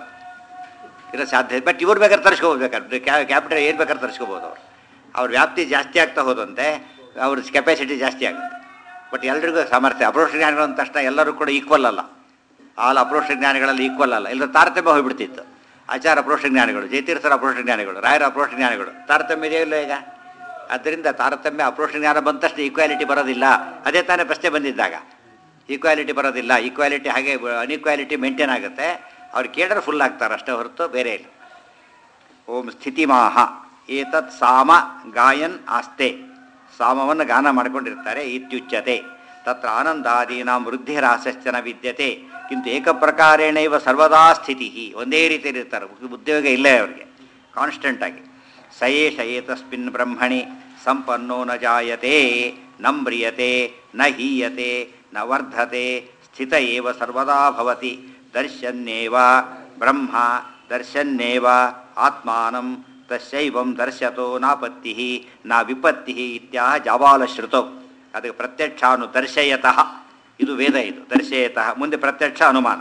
ಇರೋ ಸಾಧ್ಯ ಬಟ್ ಇವ್ರು ಬೇಕಾದ್ರೆ ತರಿಸ್ಕೋಬೇಕಾದ್ರೆ ಕ್ಯಾಪಿಟಲ್ ಏನು ಬೇಕಾದ್ರೆ ತರಿಸ್ಕೋಬೋದು ಅವರು ಅವ್ರ ವ್ಯಾಪ್ತಿ ಜಾಸ್ತಿ ಆಗ್ತಾ ಹೋದಂತೆ ಅವ್ರ ಕೆಪಾಸಿಟಿ ಜಾಸ್ತಿ ಆಗುತ್ತೆ ಬಟ್ ಎಲ್ರಿಗೂ ಸಾಮರ್ಥ್ಯ ಅಪ್ರೋಷ ಜ್ಞಾನಿಗಳು ಅಂದ ತಕ್ಷಣ ಎಲ್ಲರೂ ಕೂಡ ಈಕ್ವಲ್ ಅಲ್ಲ ಆಲ್ ಅಪ್ರೋಷ ಜ್ಞಾನಿಗಳಲ್ಲಿ ಈಕ್ವಲ್ ಅಲ್ಲ ಇಲ್ಲ ತಾರತಮ್ಯ ಹೋಗ್ಬಿಡ್ತಿತ್ತು ಆಚಾರ ಅಪ್ರೋಷ ಜ್ಞಾನಿಗಳು ಜಯತೀರ್ಥರ ಅಪ್ರೋಷ ಜ್ಞಾನಿಗಳು ರಾಯರ ಅಪ್ರೋಷ ಜ್ಞಾನಿಗಳು ತಾರತಮ್ಯ ಇದೆಯೋ ಇಲ್ಲ ಈಗ ಅದರಿಂದ ತಾರತಮ್ಯ ಅಪ್ರೋಷ ಜ್ಞಾನ ಬಂದ ತಕ್ಷಣ ಈಕ್ವಾಲಿಟಿ ಬರೋದಿಲ್ಲ ಅದೇ ತಾನೇ ಪ್ರಶ್ನೆ ಬಂದಿದ್ದಾಗ ಈಕ್ವಾಲಿಟಿ ಬರೋದಿಲ್ಲ ಈಕ್ವಾಲಿಟಿ ಹಾಗೆ ಅನ್ಇಕ್ವಾಲಿಟಿ ಮೇಂಟೈನ್ ಆಗುತ್ತೆ ಅವ್ರು ಕೇಳಿದ್ರೆ ಫುಲ್ ಆಗ್ತಾರೆ ಅಷ್ಟೇ ಹೊರತು ಬೇರೆ ಇಲ್ಲ ಓಂ ಸ್ಥಿತಿಮಾಹ ಏತತ್ ಸಾಮ ಗಾಯನ್ ಆಸ್ತೆ ಸಾಮವನ್ನು ಗಾನ ಮಾಡಿಕೊಂಡಿರ್ತಾರೆ ಇತ್ಯುಚ್ಯತೆ ತತ್ರ ಆನಂದಾದೀನಾಂ ವೃದ್ಧಿರಾಸಶ್ಚನ ವಿದ್ಯತೆ ಕಿಂತು ಏಕಪ್ರಕಾರೇಣ ಇವ ಸರ್ವದಾ ಸ್ಥಿತಿ ಒಂದೇ ರೀತಿಯಲ್ಲಿ ಇರ್ತಾರೆ ಉದ್ಯೋಗ ಇಲ್ಲೇ ಅವರಿಗೆ ಕಾನ್ಸ್ಟೆಂಟ್ ಆಗಿ ಸಯೇಷ ಏತಸ್ಮಿನ್ ಬ್ರಹ್ಮಣಿ ಸಂಪನ್ನೋ ನ ಜಾಯತೆ ನ ಮ್ರಿಯತೆ ನ ಹೀಯತೆ ನ ವರ್ಧತೆ ಸ್ಥಿತ ಏವ ಸರ್ವದಾ ಭವತಿ ದರ್ಶನ್ನೇವ ಬ್ರಹ್ಮ ದರ್ಶನ್ನೇವ ಆತ್ಮಾನಂ ತಸ್ಯೈವಂ ದರ್ಶತೋ ನಾಪತ್ತಿ ನ ವಿಪತ್ತಿ ಇತ್ಯಾಹ ಜಾಬಾಲಶ್ರುತೌ ಅದಕ್ಕೆ ಪ್ರತ್ಯಕ್ಷಾನು ದರ್ಶಯತಃ ಇದು ವೇದ ಇದು ದರ್ಶಯತಃ ಮುಂದೆ ಪ್ರತ್ಯಕ್ಷ ಅನುಮಾನ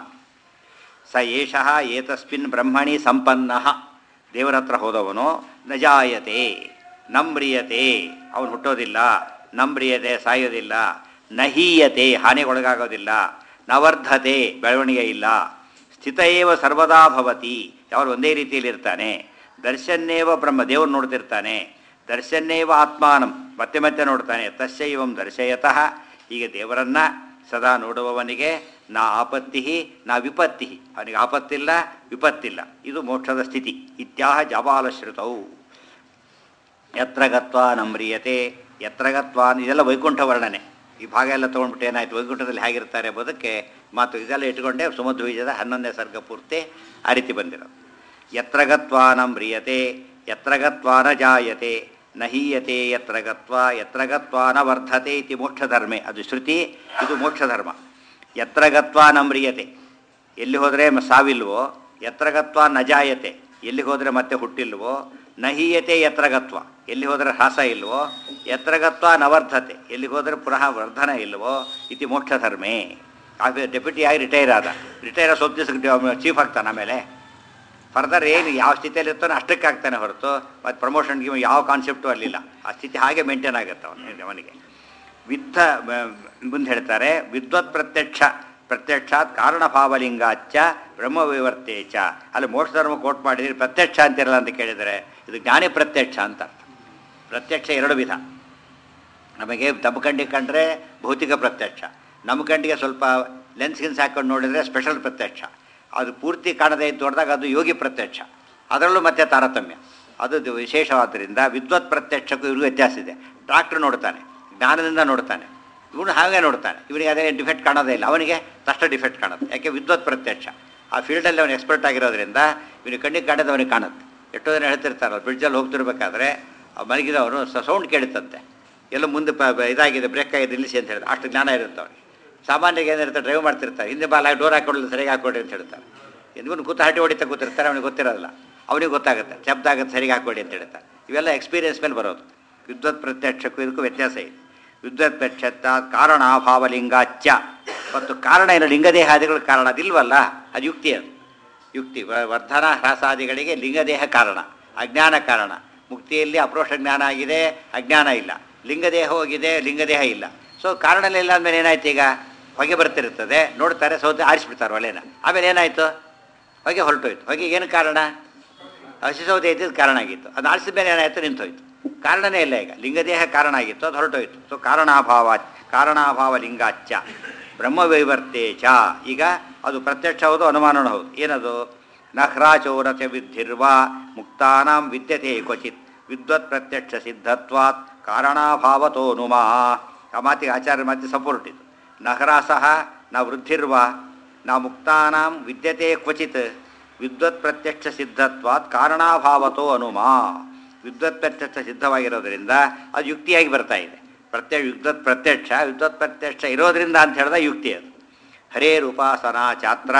ಸ ಏಷಃ ಏತಸ್ಮಿನ್ ಬ್ರಹ್ಮಣಿ ಸಂಪನ್ನ ದೇವರ ಹತ್ರ ಹೋದವನು ನಜಾಯತೆ ನಮ್ರಿಯತೆ ಅವನು ಹುಟ್ಟೋದಿಲ್ಲ ನಮ್ರಿಯತೆ ಸಾಯೋದಿಲ್ಲ ನಹೀಯತೆ ಹಾನಿಗೊಳಗಾಗೋದಿಲ್ಲ ನವರ್ಧತೆ ಬೆಳವಣಿಗೆ ಇಲ್ಲ ಸ್ಥಿತ ಏವ ಸರ್ವದಾ ಭವತಿ ಯಾರು ಒಂದೇ ರೀತಿಯಲ್ಲಿ ಇರ್ತಾನೆ ದರ್ಶನ್ನೇವ ಬ್ರಹ್ಮ ದೇವರು ನೋಡ್ತಿರ್ತಾನೆ ದರ್ಶನ್ನೇವ ಆತ್ಮಾನಂ ಮತ್ತೆ ಮತ್ತೆ ನೋಡ್ತಾನೆ ತಸ್ಯೈವಂ ದರ್ಶಯತಃ ಹೀಗೆ ದೇವರನ್ನ ಸದಾ ನೋಡುವವನಿಗೆ ನಾ ಆಪತ್ತಿ ನಾ ವಿಪತ್ತಿ ಅವನಿಗೆ ಆಪತ್ತಿಲ್ಲ ವಿಪತ್ತಿಲ್ಲ ಇದು ಮೋಕ್ಷದ ಸ್ಥಿತಿ ಇತ್ಯಾಹ ಜಪಾಲಶ್ರುತೌ ಯತ್ರ ಗತ್ವಾ ನಮ್ರಿಯತೆ ಯತ್ರ ಗತ್ವಾ ಇದೆಲ್ಲ ವೈಕುಂಠ ವರ್ಣನೆ ಈ ಭಾಗ ಎಲ್ಲ ತೊಗೊಂಡ್ಬಿಟ್ಟು ಏನಾಯ್ತು ವೈಕುಂಠದಲ್ಲಿ ಹೇಗಿರ್ತಾರೆ ಎಂಬುದಕ್ಕೆ ಮಾತು ಇದೆಲ್ಲ ಇಟ್ಕೊಂಡೆ ಸುಮಧ್ವೀಜದ ಹನ್ನೊಂದನೇ ಸರ್ಗ ಪೂರ್ತಿ ಆ ರೀತಿ ಬಂದಿರೋದು ಯತ್ರ ಗತ್ವಾ ನಮ್ರಿಯತೆ ಯತ್ರ ಗತ್ವಾ ನ ಜಾಯತೆ ನ ಹೀಯತೆ ಯತ್ರ ಗತ್ವಾ ಯತ್ರ ಗತ್ವಾ ನ ವರ್ಧತೆ ಇತಿ ಮೋಕ್ಷಧರ್ಮೆ ಅದು ಶ್ರುತಿ ಇದು ಮೋಕ್ಷಧರ್ಮ ಯತ್ರ ಗತ್ವಾ ನಮ್ರಿಯತೆ ಎಲ್ಲಿ ಹೋದರೆ ಸಾವಿಲ್ವೋ ಯತ್ರ ಗತ್ವಾ ನ ಜಾಯತೆ ಎಲ್ಲಿಗೆ ಹೋದರೆ ಮತ್ತೆ ಹುಟ್ಟಿಲ್ವೋ ನಹೀಯತೆ ಯತ್ರಗತ್ವ ಎಲ್ಲಿ ಹೋದರೆ ಹ್ರಾಸ ಇಲ್ವೋ ಯತ್ರಗತ್ವ ನವರ್ಧತೆ ಎಲ್ಲಿಗೆ ಹೋದರೆ ಪುನಃ ವರ್ಧನ ಇಲ್ವೋ ಇತಿ ಮೋಕ್ಷಧರ್ಮೇ ಆಫೀಸ್ ಡೆಪ್ಯೂಟಿ ಆಗಿ ರಿಟೈರ್ ಆದ ರಿಟೈರ್ ಸ್ವಲ್ಪ ದಿವಸ ಚೀಫ್ ಆಗ್ತಾನೆ ಆಮೇಲೆ ಫರ್ದರ್ ಏನು ಯಾವ ಸ್ಥಿತಿಯಲ್ಲಿ ಇರ್ತಾನೋ ಅಷ್ಟಕ್ಕೆ ಆಗ್ತಾನೆ ಹೊರತು ಮತ್ತು ಪ್ರಮೋಷನ್ಗೆ ಯಾವ ಕಾನ್ಸೆಪ್ಟು ಅಲ್ಲಿಲ್ಲ ಆ ಸ್ಥಿತಿ ಹಾಗೆ ಮೇಂಟೈನ್ ಆಗುತ್ತೆ ಅವನಿಗೆ ಅವನಿಗೆ ವಿದ್ಧ ಮುಂದೆ ಹೇಳ್ತಾರೆ ವಿದ್ವತ್ ಪ್ರತ್ಯಕ್ಷ ಪ್ರತ್ಯಕ್ಷಾತ್ ಕಾರಣಭಾವಲಿಂಗಾಚ್ಚ ಬ್ರಹ್ಮವಿವರ್ತೆ ಚ ಅಲ್ಲಿ ಮೋಕ್ಷ ಧರ್ಮ ಕೋಟ್ ಮಾಡಿದ್ರೆ ಪ್ರತ್ಯಕ್ಷ ಅಂತಿರಲ್ಲ ಅಂತ ಕೇಳಿದರೆ ಇದು ಜ್ಞಾನಿ ಪ್ರತ್ಯಕ್ಷ ಅಂತ ಅರ್ಥ ಪ್ರತ್ಯಕ್ಷ ಎರಡು ವಿಧ ನಮಗೆ ನಮ್ಮ ಕಣ್ಣಿಗೆ ಕಂಡ್ರೆ ಭೌತಿಕ ಪ್ರತ್ಯಕ್ಷ ನಮ್ಮ ಕಣ್ಣಿಗೆ ಸ್ವಲ್ಪ ಲೆನ್ಸ್ ಗಿನ್ಸ್ ಹಾಕೊಂಡು ನೋಡಿದರೆ ಸ್ಪೆಷಲ್ ಪ್ರತ್ಯಕ್ಷ ಅದು ಪೂರ್ತಿ ಕಾಣದೇ ಇದ್ದು ನೋಡಿದಾಗ ಅದು ಯೋಗಿ ಪ್ರತ್ಯಕ್ಷ ಅದರಲ್ಲೂ ಮತ್ತೆ ತಾರತಮ್ಯ ಅದು ದು- ವಿಶೇಷವಾದ್ದರಿಂದ ವಿದ್ವತ್ ಪ್ರತ್ಯಕ್ಷಕ್ಕೂ ಇವ್ರಿಗೂ ವ್ಯತ್ಯಾಸ ಇದೆ ಡಾಕ್ಟ್ರ್ ನೋಡ್ತಾನೆ ಜ್ಞಾನದಿಂದ ನೋಡ್ತಾನೆ ಇವನು ಹಾಗೆ ನೋಡ್ತಾನೆ ಇವನಿಗೆ ಅದೇ ಡಿಫೆಕ್ಟ್ ಕಾಣೋದೇ ಇಲ್ಲ ಅವನಿಗೆ ತಷ್ಟ ಡಿಫೆಕ್ಟ್ ಕಾಣುತ್ತೆ ಯಾಕೆ ವಿದ್ವತ್ ಪ್ರತ್ಯಕ್ಷ ಆ ಫೀಲ್ಡಲ್ಲಿ ಅವನು ಎಕ್ಸ್ಪರ್ಟ್ ಆಗಿರೋದ್ರಿಂದ ಇವನಿಗೆ ಕಣ್ಣಿಗೆ ಕಾಣೋದು ಅವನಿಗೆ ಕಾಣುತ್ತೆ ಎಷ್ಟೋ ಜನ ಹೇಳ್ತಿರ್ತಾರಲ್ಲ ಬ್ರಿಡ್ಜಲ್ಲಿ ಹೋಗ್ತಿರ್ಬೇಕಾದ್ರೆ ಆ ಮಲಗಿದವನು ಸೌಂಡ್ ಕೇಳುತ್ತಂತೆ ಎಲ್ಲ ಮುಂದೆ ಪ ಪ- ಇದಾಗಿದೆ ಬ್ರೇಕ್ ಆಗಿದೆ ನಿಲ್ಲಿಸಿ ಅಂತ ಹೇಳಿದ್ರೆ ಅಷ್ಟು ಜ್ಞಾನ ಇರುತ್ತೆ ಅವ್ರಿಗೆ ಸಾಮಾನ್ಯವಾಗಿ ಏನಿರುತ್ತೆ ಡ್ರೈವ್ ಮಾಡ್ತಿರ್ತಾರೆ ಹಿಂದೆ ಬಾಲ ಡೋರ್ ಹಾಕೊಳ್ಳಿ ಸರಿಯಾಗಿ ಹಾಕೊಡಿ ಅಂತ ಹೇಳ್ತಾರೆ ಇವನು ಕೂತು ಹರಟಿ ಹೊಡಿತಾ ಕೂತಿರ್ತಾರೆ ಅವನಿಗೆ ಗೊತ್ತಿರೋದಿಲ್ಲ ಅವನಿಗೆ ಗೊತ್ತಾಗುತ್ತೆ ಶಬ್ದ ಆಗುತ್ತೆ ಸರಿಗೆ ಹಾಕೊಡಿ ಅಂತ ಹೇಳ್ತಾರೆ ಇವೆಲ್ಲ ಎಕ್ಸ್ಪೀರಿಯನ್ಸ್ ಮೇಲೆ ಬರೋದು ವಿದ್ವತ್ ಪ್ರತ್ಯಕ್ಷಕ್ಕೂ ಇದಕ್ಕೂ ವ್ಯತ್ಯಾಸ ಇದೆ ವಿದ್ವತ್ ಪ್ರತ್ಯಕ್ಷ ಕಾರಣಾಭಾವಲಿಂಗಾಚ್ಯ ಮತ್ತು ಕಾರಣ ಏನು ಲಿಂಗದೇಹಾದಿಗಳ ಕಾರಣ ಅದಿಲ್ವಲ್ಲ ಅದು ಯುಕ್ತಿ ಅದು ಯುಕ್ತಿ ವ- ವರ್ಧನ ಹ್ರಾಸಾದಿಗಳಿಗೆ ಲಿಂಗದೇಹ ಕಾರಣ ಅಜ್ಞಾನ ಕಾರಣ ಮುಕ್ತಿಯಲ್ಲಿ ಅಪ್ರೋಷ ಜ್ಞಾನ ಆಗಿದೆ ಅಜ್ಞಾನ ಇಲ್ಲ ಲಿಂಗದೇಹ ಹೋಗಿದೆ ಲಿಂಗದೇಹ ಇಲ್ಲ ಸೊ ಕಾರಣ ಇಲ್ಲ ಅಂದಮೇಲೆ ಏನಾಯ್ತು ಈಗ ಹೊಗೆ ಬರ್ತಿರ್ತದೆ ನೋಡ್ತಾರೆ ಸೌತೆ ಆರಿಸ್ಬಿಡ್ತಾರೆ ಒಲೆನ ಆಮೇಲೆ ಏನಾಯಿತು ಹೊಗೆ ಹೊರಟೋಯ್ತು ಹೊಗೆ ಏನು ಕಾರಣ ಹಸಿ ಸೌದೆ ಇದ್ದಿದ್ದು ಕಾರಣ ಆಗಿತ್ತು ಅದು ಆರಿಸಿದ ಮೇಲೆ ಏನಾಯಿತು ನಿಂತೋಯ್ತು ಕಾರಣನೇ ಇಲ್ಲ ಈಗ ಲಿಂಗದೇಹ ಕಾರಣ ಆಗಿತ್ತು ಅದು ಹೊರಟೋಯ್ತು ಸೊ ಕಾರಣಾಭಾವ ಕಾರಣಾಭಾವ ಲಿಂಗಾಚ್ಚ ಬ್ರಹ್ಮವೈವರ್ತೆ ಚ ಈಗ ಅದು ಪ್ರತ್ಯಕ್ಷ ಹೌದು ಅನುಮಾನನೂ ಹೌದು ಏನದು ನಹ್ರಾಚೌರಚ ವಿದ್ಧಿರ್ವ ಮುಕ್ತಾನಾಂ ವಿದ್ಯತೆ ಕ್ವಚಿತ್ ವಿದ್ವತ್ ಪ್ರತ್ಯಕ್ಷ ಸಿದ್ಧತ್ವಾತ್ ಕಾರಣಾಭಾವತೋ ನುಮಾ ಆ ಮಾತಿಗೆ ಆಚಾರ್ಯ ಮಾತಿ ಸಪೋರ್ಟ್ ಇದು ನಹರಾಸಃ ನ ವೃದ್ಧಿರ್ವ ನ ಮುಕ್ತಾನಾಂ ವಿದ್ಯತೆ ಕ್ವಚಿತ್ ವಿದ್ವತ್ ಪ್ರತ್ಯಕ್ಷ ಸಿದ್ಧತ್ವಾತ್ ಕಾರಣಾಭಾವತೋ ಅನುಮಾ ವಿದ್ವತ್ ಪ್ರತ್ಯಕ್ಷ ಸಿದ್ಧವಾಗಿರೋದ್ರಿಂದ ಅದು ಯುಕ್ತಿಯಾಗಿ ಬರ್ತಾ ಇದೆ ಪ್ರತ್ಯ ವಿದ್ವತ್ ಪ್ರತ್ಯಕ್ಷ ವಿದ್ವತ್ ಪ್ರತ್ಯಕ್ಷ ಇರೋದ್ರಿಂದ ಅಂತ ಹೇಳಿದ ಯುಕ್ತಿ ಅದು ಹರೇರುಪಾಸನಾ ಚಾತ್ರ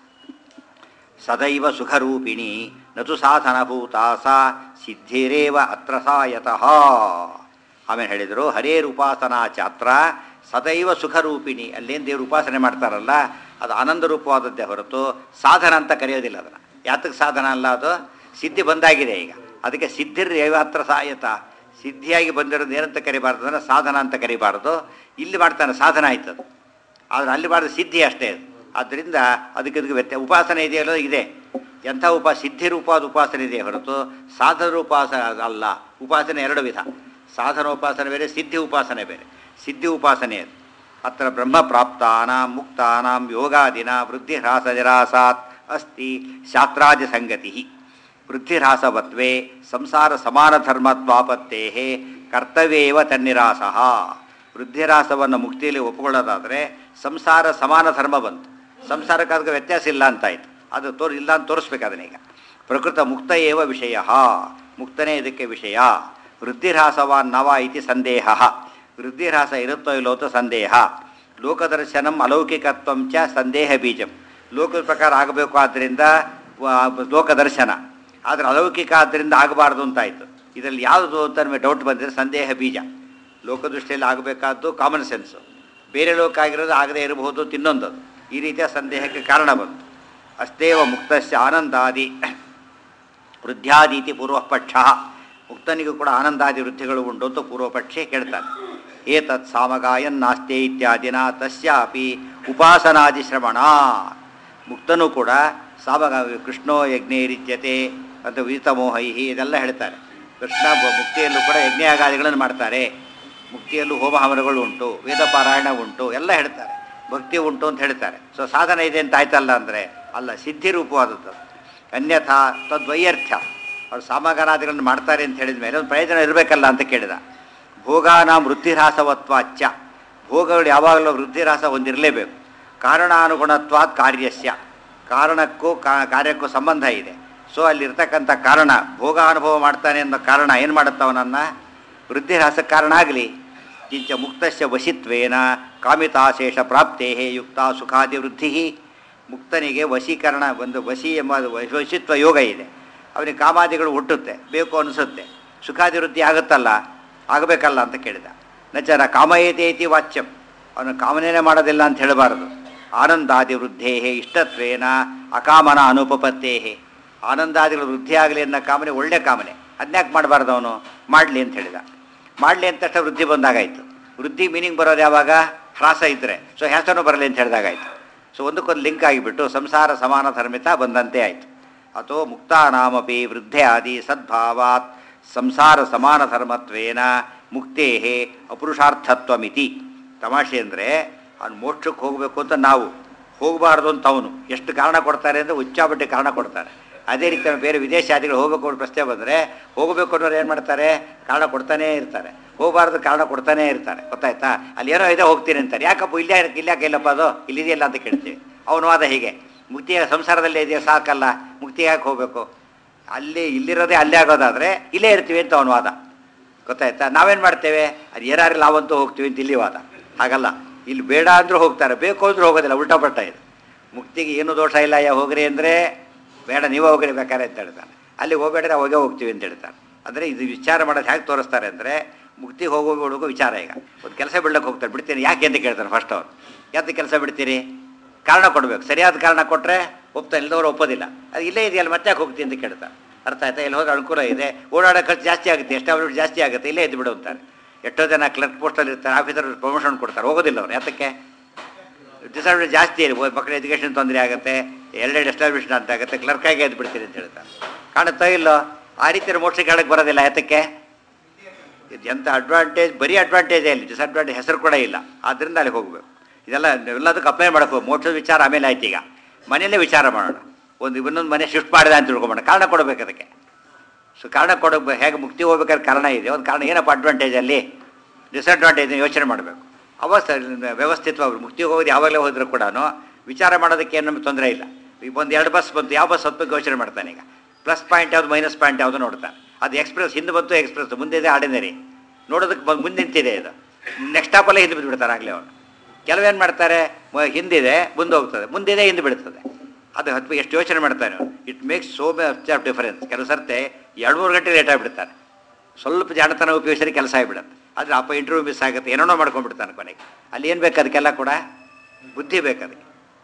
ಸದೈವ ಸುಖರೂಪಿಣಿ ನತು ಸಾಧನಭೂತ ಸಾ ಸಿದ್ಧಿರೇವ ಅತ್ರ ಸಾಯತಃ ಆಮೇಲೆ ಹೇಳಿದರು ಹರೇರ್ ಉಪಾಸನಾ ಚಾತ್ರ ಸದೈವ ಸುಖರೂಪಿಣಿ ಅಲ್ಲೇನು ದೇವ್ರು ಉಪಾಸನೆ ಮಾಡ್ತಾರಲ್ಲ ಅದು ಆನಂದ ರೂಪವಾದದ್ದೇ ಹೊರತು ಸಾಧನ ಅಂತ ಕರೆಯೋದಿಲ್ಲ ಅದನ್ನು ಯಾತಕ್ಕೆ ಸಾಧನ ಅಲ್ಲ ಅದು ಸಿದ್ಧಿ ಬಂದಾಗಿದೆ ಈಗ ಅದಕ್ಕೆ ಸಿದ್ಧಿರೇವ ಅತ್ರ ಸಾಯತ ಸಿದ್ಧಿಯಾಗಿ ಬಂದಿರೋದು ಏನಂತ ಕರಿಬಾರ್ದು ಅಂದರೆ ಸಾಧನ ಅಂತ ಕರಿಬಾರ್ದು ಇಲ್ಲಿ ಮಾಡ್ತಾನೆ ಸಾಧನ ಆಯ್ತದು ಆದರೆ ಅಲ್ಲಿ ಮಾಡಿದ ಸಿದ್ಧಿ ಅಷ್ಟೇ ಅದು ಆದ್ದರಿಂದ ಅದಕ್ಕೆ ಇದಕ್ಕೆ ವ್ಯತ್ಯ ಉಪಾಸನೆ ಇದೆಯಲ್ಲ ಇದೆ ಎಂಥ ಉಪ ಸಿದ್ಧಿ ರೂಪವಾದ ಉಪಾಸನೆ ಇದೆ ಹೊರತು ಸಾಧನ ಉಪಾಸನೆ ಅಲ್ಲ ಉಪಾಸನೆ ಎರಡು ವಿಧ ಸಾಧನ ಉಪಾಸನೆ ಬೇರೆ ಸಿದ್ಧಿ ಉಪಾಸನೆ ಬೇರೆ ಸಿದ್ಧಿ ಉಪಾಸನೆ ಅದು ಅತ್ರ ಬ್ರಹ್ಮ ಪ್ರಾಪ್ತಾನ ಮುಕ್ತಾನಾಂ ಯೋಗಾದಿನ ವೃದ್ಧಿಹ್ರಾಸ ನಿರಾಸಾತ್ ಅಸ್ತಿ ಶಾಸ್ತ್ರಾದಿ ಸಂಗತಿ ವೃದ್ಧಿಹ್ರಾಸವತ್ವೇ ಸಂಸಾರ ಸಮಾನ ಧರ್ಮತ್ವಾಪತ್ತೇ ಕರ್ತವ್ಯೇವ ತನ್ನಿರಾಸ ವೃದ್ಧಿರಾಸವನ್ನು ಮುಕ್ತಿಯಲ್ಲಿ ಒಪ್ಪಿಕೊಳ್ಳೋದಾದರೆ ಸಂಸಾರ ಸಮಾನ ಧರ್ಮ ಬಂತು ಸಂಸಾರಕ್ಕೆ ಅದಕ್ಕೆ ವ್ಯತ್ಯಾಸ ಇಲ್ಲ ಅಂತಾಯ್ತು ಅದು ತೋರ್ ಇಲ್ಲ ಅಂತ ತೋರಿಸ್ಬೇಕು ಅದನ್ನೀಗ ಪ್ರಕೃತ ಮುಕ್ತ ಏವ ವಿಷಯ ಮುಕ್ತನೇ ಇದಕ್ಕೆ ವಿಷಯ ವೃದ್ಧಿಹ್ರಾಸವಾನ್ ನವ ಇತಿ ಸಂದೇಹ ವೃದ್ಧಿಹ್ರಾಸ ಇರುತ್ತೋ ಇಲ್ಲೋ ಅಂತ ಸಂದೇಹ ಲೋಕದರ್ಶನಂ ಅಲೌಕಿಕತ್ವಂ ಚ ಸಂದೇಹ ಬೀಜಂ ಲೋಕದ ಪ್ರಕಾರ ಆಗಬೇಕು ಆದ್ದರಿಂದ ವ- ಲೋಕದರ್ಶನ ಆದರೆ ಅಲೌಕಿಕ ಆದ್ದರಿಂದ ಆಗಬಾರ್ದು ಅಂತಾಯಿತು ಇದರಲ್ಲಿ ಯಾವುದು ಅಂತ ನಮಗೆ ಡೌಟ್ ಬಂದಿದ್ರೆ ಸಂದೇಹ ಬೀಜ ಲೋಕದೃಷ್ಟಿಯಲ್ಲಿ ಆಗಬೇಕಾದ್ದು ಕಾಮನ್ ಸೆನ್ಸು ಬೇರೆ ಲೋಕ ಆಗಿರೋದು ಆಗದೇ ಇರಬಹುದು ಅಂತ ಇನ್ನೊಂದದು ಈ ರೀತಿಯ ಸಂದೇಹಕ್ಕೆ ಕಾರಣ ಬಂತು ಅಸ್ತೇವ ಮುಕ್ತಸ್ಯ ಆನಂದಾದಿ ವೃದ್ಧಾದೀತಿ ಪೂರ್ವಪಕ್ಷ ಮುಕ್ತನಿಗೂ ಕೂಡ ಆನಂದಾದಿ ವೃದ್ಧಿಗಳು ಉಂಟು ಅಂತ ಪೂರ್ವಪಕ್ಷೆ ಕೇಳ್ತಾನೆ ಏತತ್ ಸಾಮಗಾಯನ್ ನಾಸ್ತೆ ಇತ್ಯಾದಿನ ತಸ್ಯಾಪಿ ಉಪಾಸನಾದಿ ಶ್ರವಣ ಮುಕ್ತನೂ ಕೂಡ ಸಾಮಗ ಕೃಷ್ಣೋ ಯಜ್ಞೇರಿತ್ಯತೆ ಅಂತ ವಿಜಿತಮೋಹೈ ಇದೆಲ್ಲ ಹೇಳ್ತಾರೆ ಕೃಷ್ಣ ಬ- ಮುಕ್ತಿಯಲ್ಲೂ ಕೂಡ ಯಜ್ಞಯಾಗಾದಿಗಳನ್ನು ಮಾಡ್ತಾರೆ ಮುಕ್ತಿಯಲ್ಲೂ ಹೋಮ ಹವನಗಳು ಉಂಟು ವೇದ ಪಾರಾಯಣ ಉಂಟು ಎಲ್ಲ ಹೇಳ್ತಾರೆ ಭಕ್ತಿ ಉಂಟು ಅಂತ ಹೇಳ್ತಾರೆ ಸೊ ಸಾಧನ ಇದೆ ಅಂತ ಆಯ್ತಲ್ಲ ಅಂದರೆ ಅಲ್ಲ ಸಿದ್ಧಿ ರೂಪವಾದದ್ದು ಅನ್ಯಥಾ ತದ್ವೈಯರ್ಥ್ಯ ಅವ್ರು ಸಾಮಗಾನಾದಿಗಳನ್ನು ಮಾಡ್ತಾರೆ ಅಂತ ಹೇಳಿದ ಮೇಲೆ ಒಂದು ಪ್ರಯೋಜನ ಇರಬೇಕಲ್ಲ ಅಂತ ಕೇಳಿದ ಭೋಗಾನ ವೃದ್ಧಿರಾಸವತ್ವಾಚ್ಚ ಭೋಗಗಳು ಯಾವಾಗಲೂ ವೃದ್ಧಿರಾಸ ಹೊಂದಿರಲೇಬೇಕು ಕಾರಣಾನುಗುಣತ್ವಾತ್ ಕಾರ್ಯಸ್ಯ ಕಾರಣಕ್ಕೂ ಕಾ- ಕಾರ್ಯಕ್ಕೂ ಸಂಬಂಧ ಇದೆ ಸೊ ಅಲ್ಲಿರ್ತಕ್ಕಂಥ ಕಾರಣ ಭೋಗಾನುಭವ ಮಾಡ್ತಾನೆ ಅನ್ನೋ ಕಾರಣ ಏನು ಮಾಡುತ್ತೆ ಅವನನ್ನು ವೃದ್ಧಿರಾಸಕ್ಕೆ ಕಾರಣ ಆಗಲಿ ಕಿಂಚ ಮುಕ್ತಸ್ಯ ವಶಿತ್ವೇನ ಕಾಮಿತಾಶೇಷ ಪ್ರಾಪ್ತೇ ಯುಕ್ತ ಸುಖಾದಿ ವೃದ್ಧಿ ಮುಕ್ತನಿಗೆ ವಶೀಕರಣ ಒಂದು ವಶಿ ಎಂಬ ವಶ- ವಶಿತ್ವ ಯೋಗ ಇದೆ ಅವನಿಗೆ ಕಾಮಾದಿಗಳು ಹುಟ್ಟುತ್ತೆ ಬೇಕು ಅನಿಸುತ್ತೆ ಸುಖಾದಿ ವೃದ್ಧಿ ಆಗುತ್ತಲ್ಲ ಆಗಬೇಕಲ್ಲ ಅಂತ ಕೇಳಿದ ನಚರ ಕಾಮಯೇತೇತಿ ವಾಚ್ಯಂ ಅವನು ಕಾಮನೇನೆ ಮಾಡೋದಿಲ್ಲ ಅಂತ ಹೇಳಬಾರದು ಆನಂದಾದಿ ವೃದ್ಧೇ ಇಷ್ಟತ್ವೇನ ಅಕಾಮನ ಅನುಪಪತ್ತೇ ಆನಂದಾದಿಗಳು ವೃದ್ಧಿ ಆಗಲಿ ಅನ್ನೋ ಕಾಮನೆ ಒಳ್ಳೆ ಕಾಮನೆ ಅದನ್ಯಾಕೆ ಮಾಡಬಾರ್ದು ಅವನು ಮಾಡಲಿ ಅಂತ ಹೇಳಿದ ಮಾಡಲಿ ಅಂತ ತಕ್ಷಣ ವೃದ್ಧಿ ಬಂದಾಗಾಯಿತು ವೃದ್ಧಿ ಮೀನಿಂಗ್ ಬರೋದು ಯಾವಾಗ ಹ್ರಾಸ ಇದ್ದರೆ ಸೊ ಹ್ಯಾಸನೂ ಬರಲಿ ಅಂತ ಹೇಳಿದಾಗಾಯಿತು ಸೊ ಒಂದಕ್ಕೊಂದು ಲಿಂಕ್ ಆಗಿಬಿಟ್ಟು ಸಂಸಾರ ಸಮಾನ ಧರ್ಮಿತ ಬಂದಂತೆ ಆಯಿತು ಅಥೋ ಮುಕ್ತಾನಾಮಪಿ ವೃದ್ಧೆ ಆದಿ ಸದ್ಭಾವಾತ್ ಸಂಸಾರ ಸಮಾನ ಧರ್ಮತ್ವೇನ ಮುಕ್ತೇ ಅಪುರುಷಾರ್ಥತ್ವಮಿತಿ ತಮಾಷೆ ಅಂದರೆ ಅವ್ನು ಮೋಕ್ಷಕ್ಕೆ ಹೋಗಬೇಕು ಅಂತ ನಾವು ಹೋಗಬಾರ್ದು ಅಂತ ಅವನು ಎಷ್ಟು ಕಾರಣ ಕೊಡ್ತಾರೆ ಅಂದರೆ ಉಚ್ಚಾಬಟ್ಟಿ ಕಾರಣ ಕೊಡ್ತಾರೆ ಅದೇ ರೀತಿ ನಾವು ಬೇರೆ ವಿದೇಶಾದಿಗಳು ಹೋಗಬೇಕು ಅನ್ನೋ ಪ್ರಶ್ನೆ ಬಂದರೆ ಹೋಗಬೇಕು ಅನ್ನೋರು ಏನು ಮಾಡ್ತಾರೆ ಕಾರಣ ಕೊಡ್ತಾನೇ ಇರ್ತಾರೆ ಹೋಗಬಾರ್ದು ಕಾರಣ ಕೊಡ್ತಾನೇ ಇರ್ತಾರೆ ಗೊತ್ತಾಯ್ತಾ ಅಲ್ಲಿ ಏನೋ ಇದೆ ಹೋಗ್ತೀನಿ ಅಂತಾರೆ ಯಾಕಪ್ಪ ಇಲ್ಲೇ ಇಲ್ಲಕ್ಕೆ ಇಲ್ಲಪ್ಪ ಅದು ಇಲ್ಲಿದೆಯಲ್ಲ ಅಂತ ಕೇಳ್ತೀವಿ ಅವನು ವಾದ ಹೀಗೆ ಮುಕ್ತಿಯ ಸಂಸಾರದಲ್ಲೇ ಇದೆಯಾ ಸಾಕಲ್ಲ ಮುಕ್ತಿ ಯಾಕೆ ಹೋಗಬೇಕು ಅಲ್ಲಿ ಇಲ್ಲಿರೋದೇ ಅಲ್ಲೇ ಆಗೋದಾದರೆ ಇಲ್ಲೇ ಇರ್ತೀವಿ ಅಂತ ಅವನು ವಾದ ಗೊತ್ತಾಯ್ತಾ ನಾವೇನು ಮಾಡ್ತೇವೆ ಅದು ಏನಾರು ನಾವಂತೂ ಹೋಗ್ತೀವಿ ಅಂತ ಇಲ್ಲಿ ವಾದ ಹಾಗಲ್ಲ ಇಲ್ಲಿ ಬೇಡ ಅಂದರೂ ಹೋಗ್ತಾರೆ ಬೇಕು ಅಂದ್ರೂ ಹೋಗೋದಿಲ್ಲ ಉಲ್ಟಾ ಪಟ್ಟ ಇದು ಮುಕ್ತಿಗೆ ಏನು ದೋಷ ಇಲ್ಲ ಯಾ ಹೋಗ್ರಿ ಅಂದರೆ ಬೇಡ ನೀವೇ ಹೋಗ್ರಿ ಬೇಕಾರೆ ಅಂತ ಹೇಳ್ತಾನೆ ಅಲ್ಲಿ ಹೋಗ್ಬೇಡ್ರೆ ಅವಾಗೇ ಹೋಗ್ತೀವಿ ಅಂತ ಹೇಳ್ತಾನೆ ಅಂದರೆ ಇದು ವಿಚಾರ ಮಾಡೋದು ಹೇಗೆ ತೋರಿಸ್ತಾರೆ ಅಂದರೆ ಮುಕ್ತಿಗೆ ಹೋಗೋ ಹುಡುಗೋ ವಿಚಾರ ಈಗ ಒಂದು ಕೆಲಸ ಬಿಡ್ಲಿಕ್ಕೆ ಹೋಗ್ತಾರೆ ಬಿಡ್ತೀನಿ ಯಾಕೆ ಅಂತ ಕೇಳ್ತಾನೆ ಫಸ್ಟ್ ಅವ್ರು ಯಾಕೆ ಕೆಲಸ ಬಿಡ್ತೀರಿ ಕಾರಣ ಕೊಡಬೇಕು ಸರಿಯಾದ ಕಾರಣ ಕೊಟ್ಟರೆ ಒಪ್ತಾನೆ ಇಲ್ಲದವ್ರು ಒಪ್ಪೋದಿಲ್ಲ ಅದು ಇಲ್ಲೇ ಇದೆಯಲ್ಲ ಮತ್ತೆ ಯಾಕೆ ಹೋಗ್ತೀನಿ ಅಂತ ಕೇಳ್ತಾರೆ ಅರ್ಥ ಆಯ್ತಾ ಇಲ್ಲಿ ಹೋದ್ರೆ ಅನುಕೂಲ ಇದೆ ಓಡಾಡೋ ಖರ್ಚು ಜಾಸ್ತಿ ಆಗುತ್ತೆ ಎಸ್ಟಾಬ್ಲಿಷ್ ಜಾಸ್ತಿ ಆಗುತ್ತೆ ಇಲ್ಲೇ ಇದ್ದು ಬಿಡು ಅಂತಾರೆ ಎಷ್ಟೋ ಜನ ಕ್ಲರ್ಕ್ ಪೋಸ್ಟಲ್ಲಿ ಇರ್ತಾರೆ ಆಫೀಸರ್ ಪ್ರಮೋಷನ್ ಕೊಡ್ತಾರೆ ಹೋಗೋದಿಲ್ಲ ಅವ್ರು ಯಾತಕ್ಕೆ ಡಿಸಾರ್ಬಿಲಿಟಿ ಜಾಸ್ತಿ ಇದೆ ಮಕ್ಕಳ ಎಜುಕೇಷನ್ ತೊಂದರೆ ಆಗುತ್ತೆ ಎರಡೆರಡು ಎಸ್ಟಾಬ್ಲಿಷ್ಮೆಂಟ್ ಅಂತ ಆಗುತ್ತೆ ಕ್ಲರ್ಕ್ ಆಗಿ ಎದ್ದು ಬಿಡ್ತೀರಿ ಅಂತ ಹೇಳ್ತಾರೆ ಕಾಣುತ್ತೋ ಇಲ್ಲೋ ಆ ರೀತಿ ಮೋಕ್ಷಕ್ಕೆ ಹೇಳಕ್ಕೆ ಬರೋದಿಲ್ಲ ಯಾತಕ್ಕೆ ಇದು ಎಂಥ ಅಡ್ವಾಂಟೇಜ್ ಬರೀ ಅಡ್ವಾಂಟೇಜೇ ಇಲ್ಲ ಡಿಸಡ್ವಾಂಟೇಜ್ ಹೆಸರು ಕೂಡ ಇಲ್ಲ ಆದ್ದರಿಂದ ಅಲ್ಲಿಗೆ ಹೋಗಬೇಕು ಇದೆಲ್ಲ ಎಲ್ಲದಕ್ಕೂ ಅಪ್ಲೈ ಮಾಡಬೇಕು ಮೋಕ್ಷದ ವಿಚಾರ ಆಮೇಲೆ ಆಯ್ತು ಈಗ ಮನೆಯಲ್ಲೇ ವಿಚಾರ ಮಾಡೋಣ ಒಂದು ಇನ್ನೊಂದು ಮನೆ ಶಿಫ್ಟ್ ಮಾಡಿದೆ ಅಂತ ತಿಳ್ಕೊಂಬೋಣ ಕಾರಣ ಕೊಡಬೇಕು ಅದಕ್ಕೆ ಸೊ ಕಾರಣ ಕೊಡಬೇಕು ಹೇಗೆ ಮುಕ್ತಿ ಹೋಗ್ಬೇಕಾದ್ರೆ ಕಾರಣ ಇದೆ ಒಂದು ಕಾರಣ ಏನಪ್ಪ ಅಡ್ವಾಂಟೇಜ್ ಅಲ್ಲಿ ಡಿಸಡ್ವಾಂಟೇಜ್ ಯೋಚನೆ ಮಾಡಬೇಕು ಅವ ವ್ಯವಸ್ಥಿತವಾಗಿ ಮುಕ್ತಿಗೆ ಹೋಗೋದು ಯಾವಾಗಲೇ ಹೋದರೂ ಕೂಡ ವಿಚಾರ ಮಾಡೋದಕ್ಕೆ ಏನು ನಮಗೆ ತೊಂದರೆ ಇಲ್ಲ ಈಗ ಒಂದು ಎರಡು ಬಸ್ ಬಂತು ಯಾವ ಬಸ್ ಹತ್ತಬೇಕು ಯೋಚನೆ ಮಾಡ್ತಾನೆ ಈಗ ಪ್ಲಸ್ ಪಾಯಿಂಟ್ ಯಾವುದು ಮೈನಸ್ ಪಾಯಿಂಟ್ ಯಾವುದು ನೋಡ್ತಾನೆ ಅದು ಎಕ್ಸ್ಪ್ರೆಸ್ ಹಿಂದೆ ಬಂತು ಎಕ್ಸ್ಪ್ರೆಸ್ ಮುಂದೆ ಇದೆ ಆರ್ಡಿನರಿ ನೋಡೋದಕ್ಕೆ ಬಂದು ಮುಂದೆ ನಿಂತಿದೆ ಇದು ನೆಕ್ಸ್ಟ್ ಸ್ಟಾಪಲ್ಲೇ ಹಿಂದೆ ಬಿದ್ದುಬಿಡ್ತಾರೆ ಆಗಲೇ ಅವನು ಕೆಲವೇನು ಮಾಡ್ತಾರೆ ಮ- ಹಿಂದಿದೆ ಮುಂದೆ ಹೋಗ್ತದೆ ಮುಂದಿದೆ ಹಿಂದೆ ಬಿಡ್ತದೆ ಅದು ಹತ್ತು ಎಷ್ಟು ಯೋಚನೆ ಮಾಡ್ತಾನೆ it makes so much of difference ಕೆಲವು ಸರ್ತೆ ಎರಡು ಮೂರು ಗಂಟೆ ಲೇಟ್ ಆಗಿಬಿಡ್ತಾನೆ ಸ್ವಲ್ಪ ಜಾಣತನ ಉಪಯೋಗಿಸಿದ್ರೆ ಕೆಲಸ ಆಗಿಬಿಡುತ್ತೆ ಆದರೆ ಅಪ್ಪ ಇಂಟರ್ವ್ಯೂ ಮಿಸ್ ಆಗುತ್ತೆ ಏನೇನೋ ಮಾಡ್ಕೊಂಡ್ಬಿಡ್ತಾನೆ ಕೊನೆಗೆ ಅಲ್ಲಿ ಏನು ಬೇಕು ಅದಕ್ಕೆಲ್ಲ ಕೂಡ ಬುದ್ಧಿ ಬೇಕು ಅದಕ್ಕೆ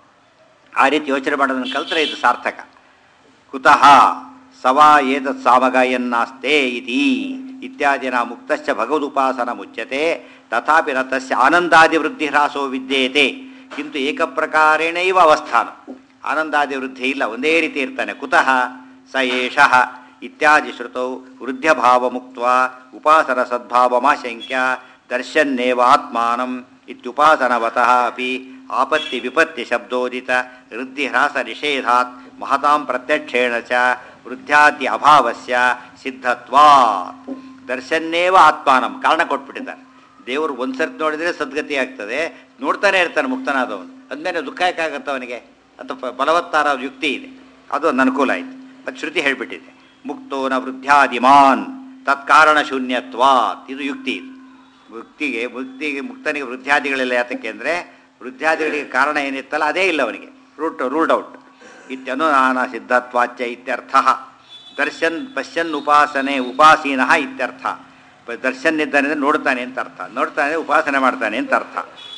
ಆ ರೀತಿ ಯೋಚನೆ ಮಾಡೋದನ್ನು ಕಲ್ತರೆ ಇದು ಸಾರ್ಥಕ ಕುತಃ ಸವಾ ಏತತ್ ಸಾಮಗಾಯನ್ನಾಸ್ತೆ ಇತಿ ಇತ್ಯಾದಿನ ಮುಕ್ತಶ್ಚ ಭಗವದುಪಾಸನ ಮುಚ್ಯತೆ ತಥಾಪಿ ನ ತಸ್ಯ ಆನಂದಾದಿ ವೃದ್ಧಿ ಹ್ರಾಸೋ ವಿದ್ಯೇತೆ ಕಿಂತು ಏಕಪ್ರಕಾರೇಣೈವ ಅವಸ್ಥಾನ ಆನಂದಾದಿ ವೃದ್ಧಿ ಇಲ್ಲ ಒಂದೇ ರೀತಿ ಇರ್ತಾನೆ ಕುತಃ ಸ ಏಷಃ ಇತ್ಯಾದಿ ಶ್ರುತೌ ವೃದ್ಧ್ಯಭಾವ ಮುಕ್ತ ಉಪಾಸನ ಸದ್ಭಾವಮಾಶಂಕ್ಯ ದರ್ಶನ್ನೇವ ಆತ್ಮಾನಂ ಇತ್ಯುಪಾಸನವತಃ ಅಪಿ ಆಪತ್ತಿ ವಿಪತ್ತಿ ಶಬ್ದೋದಿತ ವೃದ್ಧಿ ಹ್ರಾಸ ನಿಷೇಧಾತ್ ಮಹತಾಂ ಪ್ರತ್ಯಕ್ಷೇಣ ಚ ವೃದ್ಧಾತಿ ಅಭಾವಸ್ಯ ಸಿದ್ಧತ್ವಾತ್ ದರ್ಶನ್ನೇವ ಆತ್ಮಾನಂ ಕಾರಣ ಕೊಟ್ಬಿಟ್ಟಿದ್ದಾನೆ ದೇವರು ಒಂದು ಸರ್ತಿ ನೋಡಿದರೆ ಸದ್ಗತಿ ಆಗ್ತದೆ ನೋಡ್ತಾನೆ ಇರ್ತಾನೆ ಮುಕ್ತನಾದವನು ಅಂದಮೇಲೆ ದುಃಖ ಯಾಕಾಗತ್ತೆ ಅವನಿಗೆ ಅಂತ ಪ- ಬಲವತ್ತಾರ ಯುಕ್ತಿ ಇದೆ ಅದು ಒಂದು ಅನುಕೂಲ ಆಯಿತು ಅದು ಶ್ರುತಿ ಹೇಳಿಬಿಟ್ಟಿದೆ ಮುಕ್ತೋನ ವೃದ್ಧಾದಿಮಾನ್ ತತ್ಕಾರಣ ಶೂನ್ಯತ್ವಾತ್ ಇದು ಯುಕ್ತಿ ಇದು ಮುಕ್ತಿಗೆ ಮುಕ್ತಿಗೆ ಮುಕ್ತನಿಗೆ ವೃದ್ಧಾದಿಗಳೆಲ್ಲ ಯಾತಕ್ಕೆ ಅಂದರೆ ವೃದ್ಧಾದಿಗಳಿಗೆ ಕಾರಣ ಏನಿತ್ತಲ್ಲ ಅದೇ ಇಲ್ಲ ಅವನಿಗೆ ರೂಟ್ ರೂಲ್ಡ್ ಔಟ್ ಇತ್ಯನುನಾನ ಸಿದ್ಧತ್ವಾಚ್ಯ ಇತ್ಯರ್ಥ ದರ್ಶನ್ ಪಶ್ಯನ್ ಉಪಾಸನೆ ಉಪಾಸೀನ ಇತ್ಯರ್ಥ ಪ- ದರ್ಶನ್ ಇದ್ದಾನೆ ಅಂದರೆ ನೋಡ್ತಾನೆ ಅಂತ ಅರ್ಥ ನೋಡ್ತಾನೆ ಉಪಾಸನೆ ಮಾಡ್ತಾನೆ ಅಂತ ಅರ್ಥ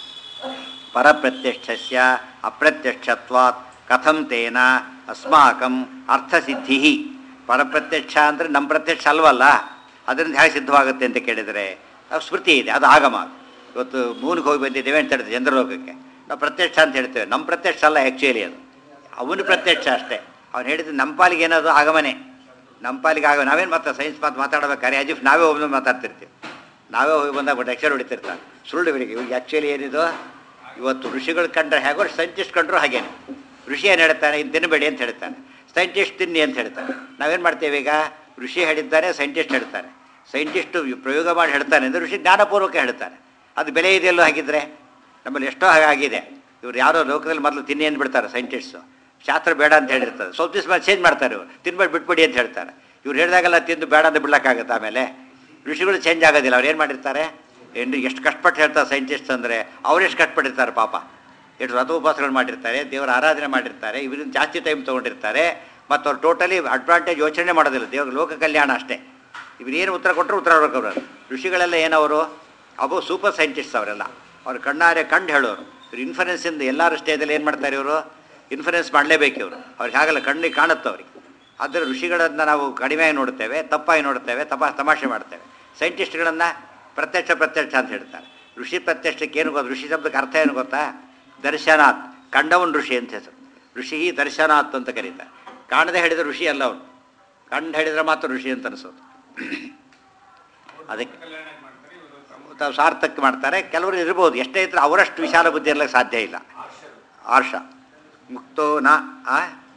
ಪರಪ್ರತ್ಯಕ್ಷಸ್ಯ ಅಪ್ರತ್ಯಕ್ಷತ್ವಾತ್ ಕಥಂ ತೇನ ಅಸ್ಮಾಕಂ ಅರ್ಥಸಿದ್ಧಿ ಪರಪ್ರತ್ಯಕ್ಷ ಅಂದರೆ ನಮ್ಮ ಪ್ರತ್ಯಕ್ಷ ಅಲ್ವಲ್ಲ ಅದರಿಂದ ಹೇಗೆ ಸಿದ್ಧವಾಗುತ್ತೆ ಅಂತ ಕೇಳಿದರೆ ಅದು ಸ್ಮೃತಿ ಇದೆ ಅದು ಆಗಮ ಇವತ್ತು ಮೂನಿಗೆ ಹೋಗಿ ಬಂದಿದ್ದೇವೆ ಅಂತ ಹೇಳ್ತೇವೆ ಚಂದ್ರಲೋಕಕ್ಕೆ ನಾವು ಪ್ರತ್ಯಕ್ಷ ಅಂತ ಹೇಳ್ತೇವೆ ನಮ್ಮ ಪ್ರತ್ಯಕ್ಷ ಅಲ್ಲ ಆ್ಯಕ್ಚುಲಿ ಅದು ಅವನು ಪ್ರತ್ಯಕ್ಷ ಅಷ್ಟೇ ಅವ್ನು ಹೇಳಿದ್ದು ನಮ್ಮ ಪಾಲಿಗೆ ಏನದು ಆಗಮನೆ ನಮ್ಮ ಪಾಲಿಗೆ ಆಗ ನಾವೇನು ಮಾತಾ ಸೈನ್ಸ್ ಮಾತು ಮಾತಾಡ್ಬೇಕಾದ್ರೆ ಅಜಿಫ್ ನಾವೇ ಒಬ್ಬನು ಮಾತಾಡ್ತಿರ್ತೀವಿ ನಾವೇ ಹೋಗಿ ಬಂದಾಗ ಬಟ್ ಅಕ್ಷರ ಹೊಡಿತಿರ್ತಾನೆ ಸುಳ್ಳು ಇವರಿಗೆ ಇವಾಗ ಆ್ಯಕ್ಚುಲಿ ಏನಿದು ಇವತ್ತು ಋಷಿಗಳು ಕಂಡ್ರೆ ಹೇಗೋ ಸೈಂಟಿಸ್ಟ್ ಕಂಡ್ರು ಹಾಗೇನೆ ಋಷಿ ಏನು ಹೇಳ್ತಾನೆ ಇದು ತಿನ್ನಬೇಡಿ ಅಂತ ಹೇಳ್ತಾನೆ ಸೈಂಟಿಸ್ಟ್ ತಿನ್ನಿ ಅಂತ ಹೇಳ್ತಾನೆ ನಾವೇನು ಮಾಡ್ತೇವೆ ಈಗ ಋಷಿ ಹೇಳಿದ್ದಾನೆ ಸೈಂಟಿಸ್ಟ್ ಹೇಳ್ತಾನೆ ಸೈಂಟಿಸ್ಟು ಪ್ರಯೋಗ ಮಾಡಿ ಹೇಳ್ತಾನೆ ಅಂದರೆ ಋಷಿ ಜ್ಞಾನಪೂರ್ವಕ ಹೇಳ್ತಾನೆ ಅದು ಬೆಲೆ ಇದೆಯಲ್ಲೋ ಹಾಗಿದ್ರೆ ನಮ್ಮಲ್ಲಿ ಎಷ್ಟೋ ಹಾಗಾಗಿದೆ ಇವ್ರು ಯಾರೋ ಲೋಕದಲ್ಲಿ ಮೊದಲು ತಿನ್ನಿ ಅಂದ್ಬಿಡ್ತಾರೆ ಸೈಂಟಿಸ್ಟು ಶಾಸ್ತ್ರ ಬೇಡ ಅಂತ ಹೇಳಿರ್ತಾರೆ ಸ್ವಲ್ಪ ದಿವಸ ಮೇಲೆ ಚೇಂಜ್ ಮಾಡ್ತಾರೆ ಇವರು ತಿನ್ಬೇಡಿ ಬಿಟ್ಬಿಡಿ ಅಂತ ಹೇಳ್ತಾರೆ ಇವ್ರು ಹೇಳಿದಾಗೆಲ್ಲ ತಿಂದು ಬೇಡ ಅಂತ ಬಿಡ್ಲಕ್ಕಾಗತ್ತೆ ಆಮೇಲೆ ಋಷಿಗಳು ಚೇಂಜ್ ಆಗೋದಿಲ್ಲ ಅವ್ರು ಏನು ಮಾಡಿರ್ತಾರೆ ಏನು ಎಷ್ಟು ಕಷ್ಟಪಟ್ಟು ಹೇಳ್ತಾರೆ ಸೈಂಟಿಸ್ಟ್ ಅಂದರೆ ಅವ್ರು ಎಷ್ಟು ಕಷ್ಟಪಟ್ಟಿರ್ತಾರೆ ಪಾಪ ಎಷ್ಟು ವ್ರತ ಉಪವಾಸಗಳು ಮಾಡಿರ್ತಾರೆ ದೇವರ ಆರಾಧನೆ ಮಾಡಿರ್ತಾರೆ ಇವರಿಂದ ಜಾಸ್ತಿ ಟೈಮ್ ತೊಗೊಂಡಿರ್ತಾರೆ ಮತ್ತು ಅವ್ರು ಟೋಟಲಿ ಅಡ್ವಾಂಟೇಜ್ ಯೋಚನೆ ಮಾಡೋದಿಲ್ಲ ದೇವ್ರ ಲೋಕ ಕಲ್ಯಾಣ ಅಷ್ಟೇ ಇವ್ರು ಏನು ಉತ್ತರ ಕೊಟ್ಟರು ಉತ್ತರ ಕೊಡೋಕೆ ಅವರು ಋಷಿಗಳೆಲ್ಲ ಏನವರು ಅವು ಸೂಪರ್ ಸೈಂಟಿಸ್ಟ್ಸ್ ಅವರೆಲ್ಲ ಅವ್ರು ಕಣ್ಣಾರೆ ಕಂಡು ಹೇಳೋರು ಇವ್ರು ಇನ್ಫರೆನ್ಸಿಂದ ಎಲ್ಲರೂ ಸ್ಟೇಜಲ್ಲಿ ಏನು ಮಾಡ್ತಾರೆ ಇವರು ಇನ್ಫರೆನ್ಸ್ ಮಾಡಲೇಬೇಕು ಇವರು ಅವ್ರಿಗೆ ಹಾಗಲ್ಲ ಕಣ್ಣಿಗೆ ಕಾಣುತ್ತೆ ಅವ್ರಿಗೆ ಆದರೆ ಋಷಿಗಳನ್ನು ನಾವು ಕಡಿಮೆಯಾಗಿ ನೋಡ್ತೇವೆ ತಪ್ಪಾಗಿ ನೋಡ್ತೇವೆ ತಪಾ ತಮಾಷೆ ಮಾಡ್ತೇವೆ ಸೈಂಟಿಸ್ಟ್ಗಳನ್ನು ಪ್ರತ್ಯಕ್ಷ ಪ್ರತ್ಯಕ್ಷ ಅಂತ ಹೇಳ್ತಾರೆ ಋಷಿ ಪ್ರತ್ಯಕ್ಷಕ್ಕೆ ಏನು ಗೊತ್ತು ಋಷಿ ಶಬ್ದಕ್ಕೆ ಅರ್ಥ ಏನು ಗೊತ್ತಾ ದರ್ಶನಾಥ್ ಕಂಡವನ್ ಋಷಿ ಅಂತ ಹೆಸರು ಋಷಿ ದರ್ಶನಾಥ್ ಅಂತ ಕರೀತಾರೆ ಕಾಣದೆ ಹೇಳಿದ್ರೆ ಋಷಿ ಅಲ್ಲ ಅವನು ಕಂಡು ಹೇಳಿದ್ರೆ ಮಾತ್ರ ಋಷಿ ಅಂತ ಅನಿಸೋದು ಅದಕ್ಕೆ ತಾವು ಸಾರ್ಥಕ ಮಾಡ್ತಾರೆ ಕೆಲವರು ಇರ್ಬೋದು ಎಷ್ಟೇ ಇದ್ರೆ ಅವರಷ್ಟು ವಿಶಾಲ ಬುದ್ಧಿ ಇರಲಿಕ್ಕೆ ಸಾಧ್ಯ ಇಲ್ಲ ಆರ್ಷ ಮುಕ್ತೋ ನ ಆ?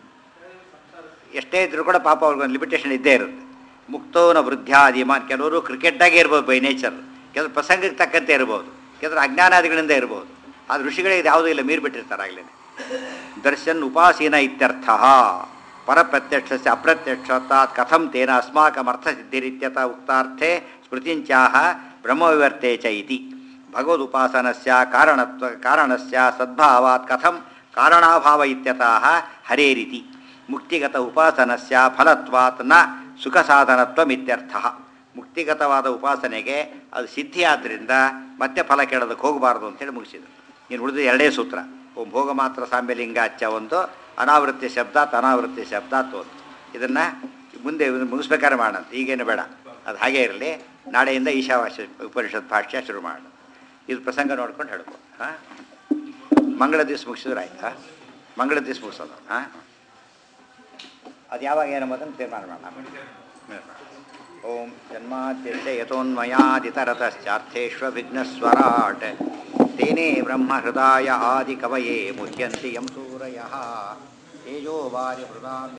ಎಷ್ಟೇ ಇದ್ರೂ ಕೂಡ ಪಾಪ ಅವ್ರಿಗೊಂದು ಲಿಮಿಟೇಷನ್ ಇದ್ದೇ ಇರುತ್ತೆ ಮುಕ್ತೋನ ವೃದ್ಧಾದಿಮಾನ್ ಕೆಲವರು ಕ್ರಿಕೆಟ್ದಾಗೆ ಇರ್ಬೋದು ಬೈ ನೇಚರ್ ಕೆಲವರು ಪ್ರಸಂಗಕ್ಕೆ ತಕ್ಕಂತೆ ಇರ್ಬೋದು ಕೆಲವರು ಅಜ್ಞಾನಾದಿಗಳಿಂದ ಇರ್ಬೋದು ಆದ್ರೆ ಋಷಿಗಳಿಗೆ ಇದು ಯಾವುದೂ ಇಲ್ಲ ಮೀರಿ ಬಿಟ್ಟಿರ್ತಾರೆ ಆಗಲೇ ದರ್ಶನ್ ಉಪಾಸೀನ ಇತ್ಯರ್ಥ ಪರಪ್ರತ್ಯಕ್ಷಸ್ಯ ಅಪ್ರತ್ಯಕ್ಷತಾತ್ ಕಥಂ ತೇನ ಅಸ್ಮಾಕಮರ್ಥ ಸಿದ್ಧಿರಿತ್ಯತ ಉಕ್ತಾರ್ಥೆ ಸ್ಮೃತಿಂಚಾಹ ಬ್ರಹ್ಮವಿವರ್ತೆ ಚ ಇತಿ ಭಗವದುಪಾಸನಸ್ಯ ಕಾರಣತ್ವ ಕಾರಣಸ್ಯ ಸದ್ಭಾವಾತ್ ಕಥಂ ಕಾರಣಾಭಾವ ಇತ್ಯತಃ ಹರೇರಿತಿ ಮುಕ್ತಿಗತ ಉಪಾಸನಸ್ಯ ಫಲತ್ವಾತ್ ನ ಸುಖ ಸಾಧನತ್ವಮಿತ್ಯರ್ಥ ಮುಕ್ತಿಗತವಾದ ಉಪಾಸನೆಗೆ ಅದು ಸಿದ್ಧಿ ಆದ್ದರಿಂದ ಮತ್ತೆ ಫಲ ಕೆಡೋದಕ್ಕೆ ಹೋಗಬಾರ್ದು ಅಂತೇಳಿ ಮುಗಿಸಿದರು ಇನ್ನು ಉಳಿದ ಎರಡೇ ಸೂತ್ರ ಓಂ ಭೋಗ ಮಾತ್ರ ಸಾಮ್ಯಲಿಂಗಾಚ್ಯ ಒಂದು ಅನಾವೃತ್ತಿ ಶಬ್ದಾತ್ ಅನಾವೃತ್ತಿ ಶಬ್ದಾತ್ ಒಂದು ಇದನ್ನು ಮುಂದೆ ಇದನ್ನ ಮುಗಿಸ್ಬೇಕಾದ್ರೆ ಮಾಡೋಣ ಈಗೇನು ಬೇಡ ಅದು ಹಾಗೇ ಇರಲಿ ನಾಳೆಯಿಂದ ಈಶಾವಾಸ್ಯ ಉಪನಿಷತ್ ಭಾಷ್ಯ ಶುರು ಮಾಡೋಣ ಇದು ಪ್ರಸಂಗ ನೋಡ್ಕೊಂಡು ಹೇಳ್ಬೋದು ಹಾಂ ಮಂಗಳ ದಿವಸ ಮುಗಿಸಿದ್ರೆ ಆಯ್ತಾ ಮಂಗಳ ದಿವಸ ಮುಗಿಸೋದು ಹಾಂ ಅದು ಯಾವಾಗ ಏನಂಬುದನ್ನು ತೀರ್ಮಾನ ಮಾಡೋಣ ಓಂ ಜನ್ಮಾದ್ಯಸ್ಯ ಯಥೋನ್ಮಯಾದಿತರತಶ್ಚಾರ್ಥೇಷ್ವವಿಘ್ನಸ್ವರಾಟ್ ತೇನೇ ಬ್ರಹ್ಮಹೃದಾಯ ಆದಿಕವಯೇ ಮುಹ್ಯಂತಿ ಯಂ ಸೂರಯಃ ತೇಜೋ ವಾರಿ ಹೃದಾ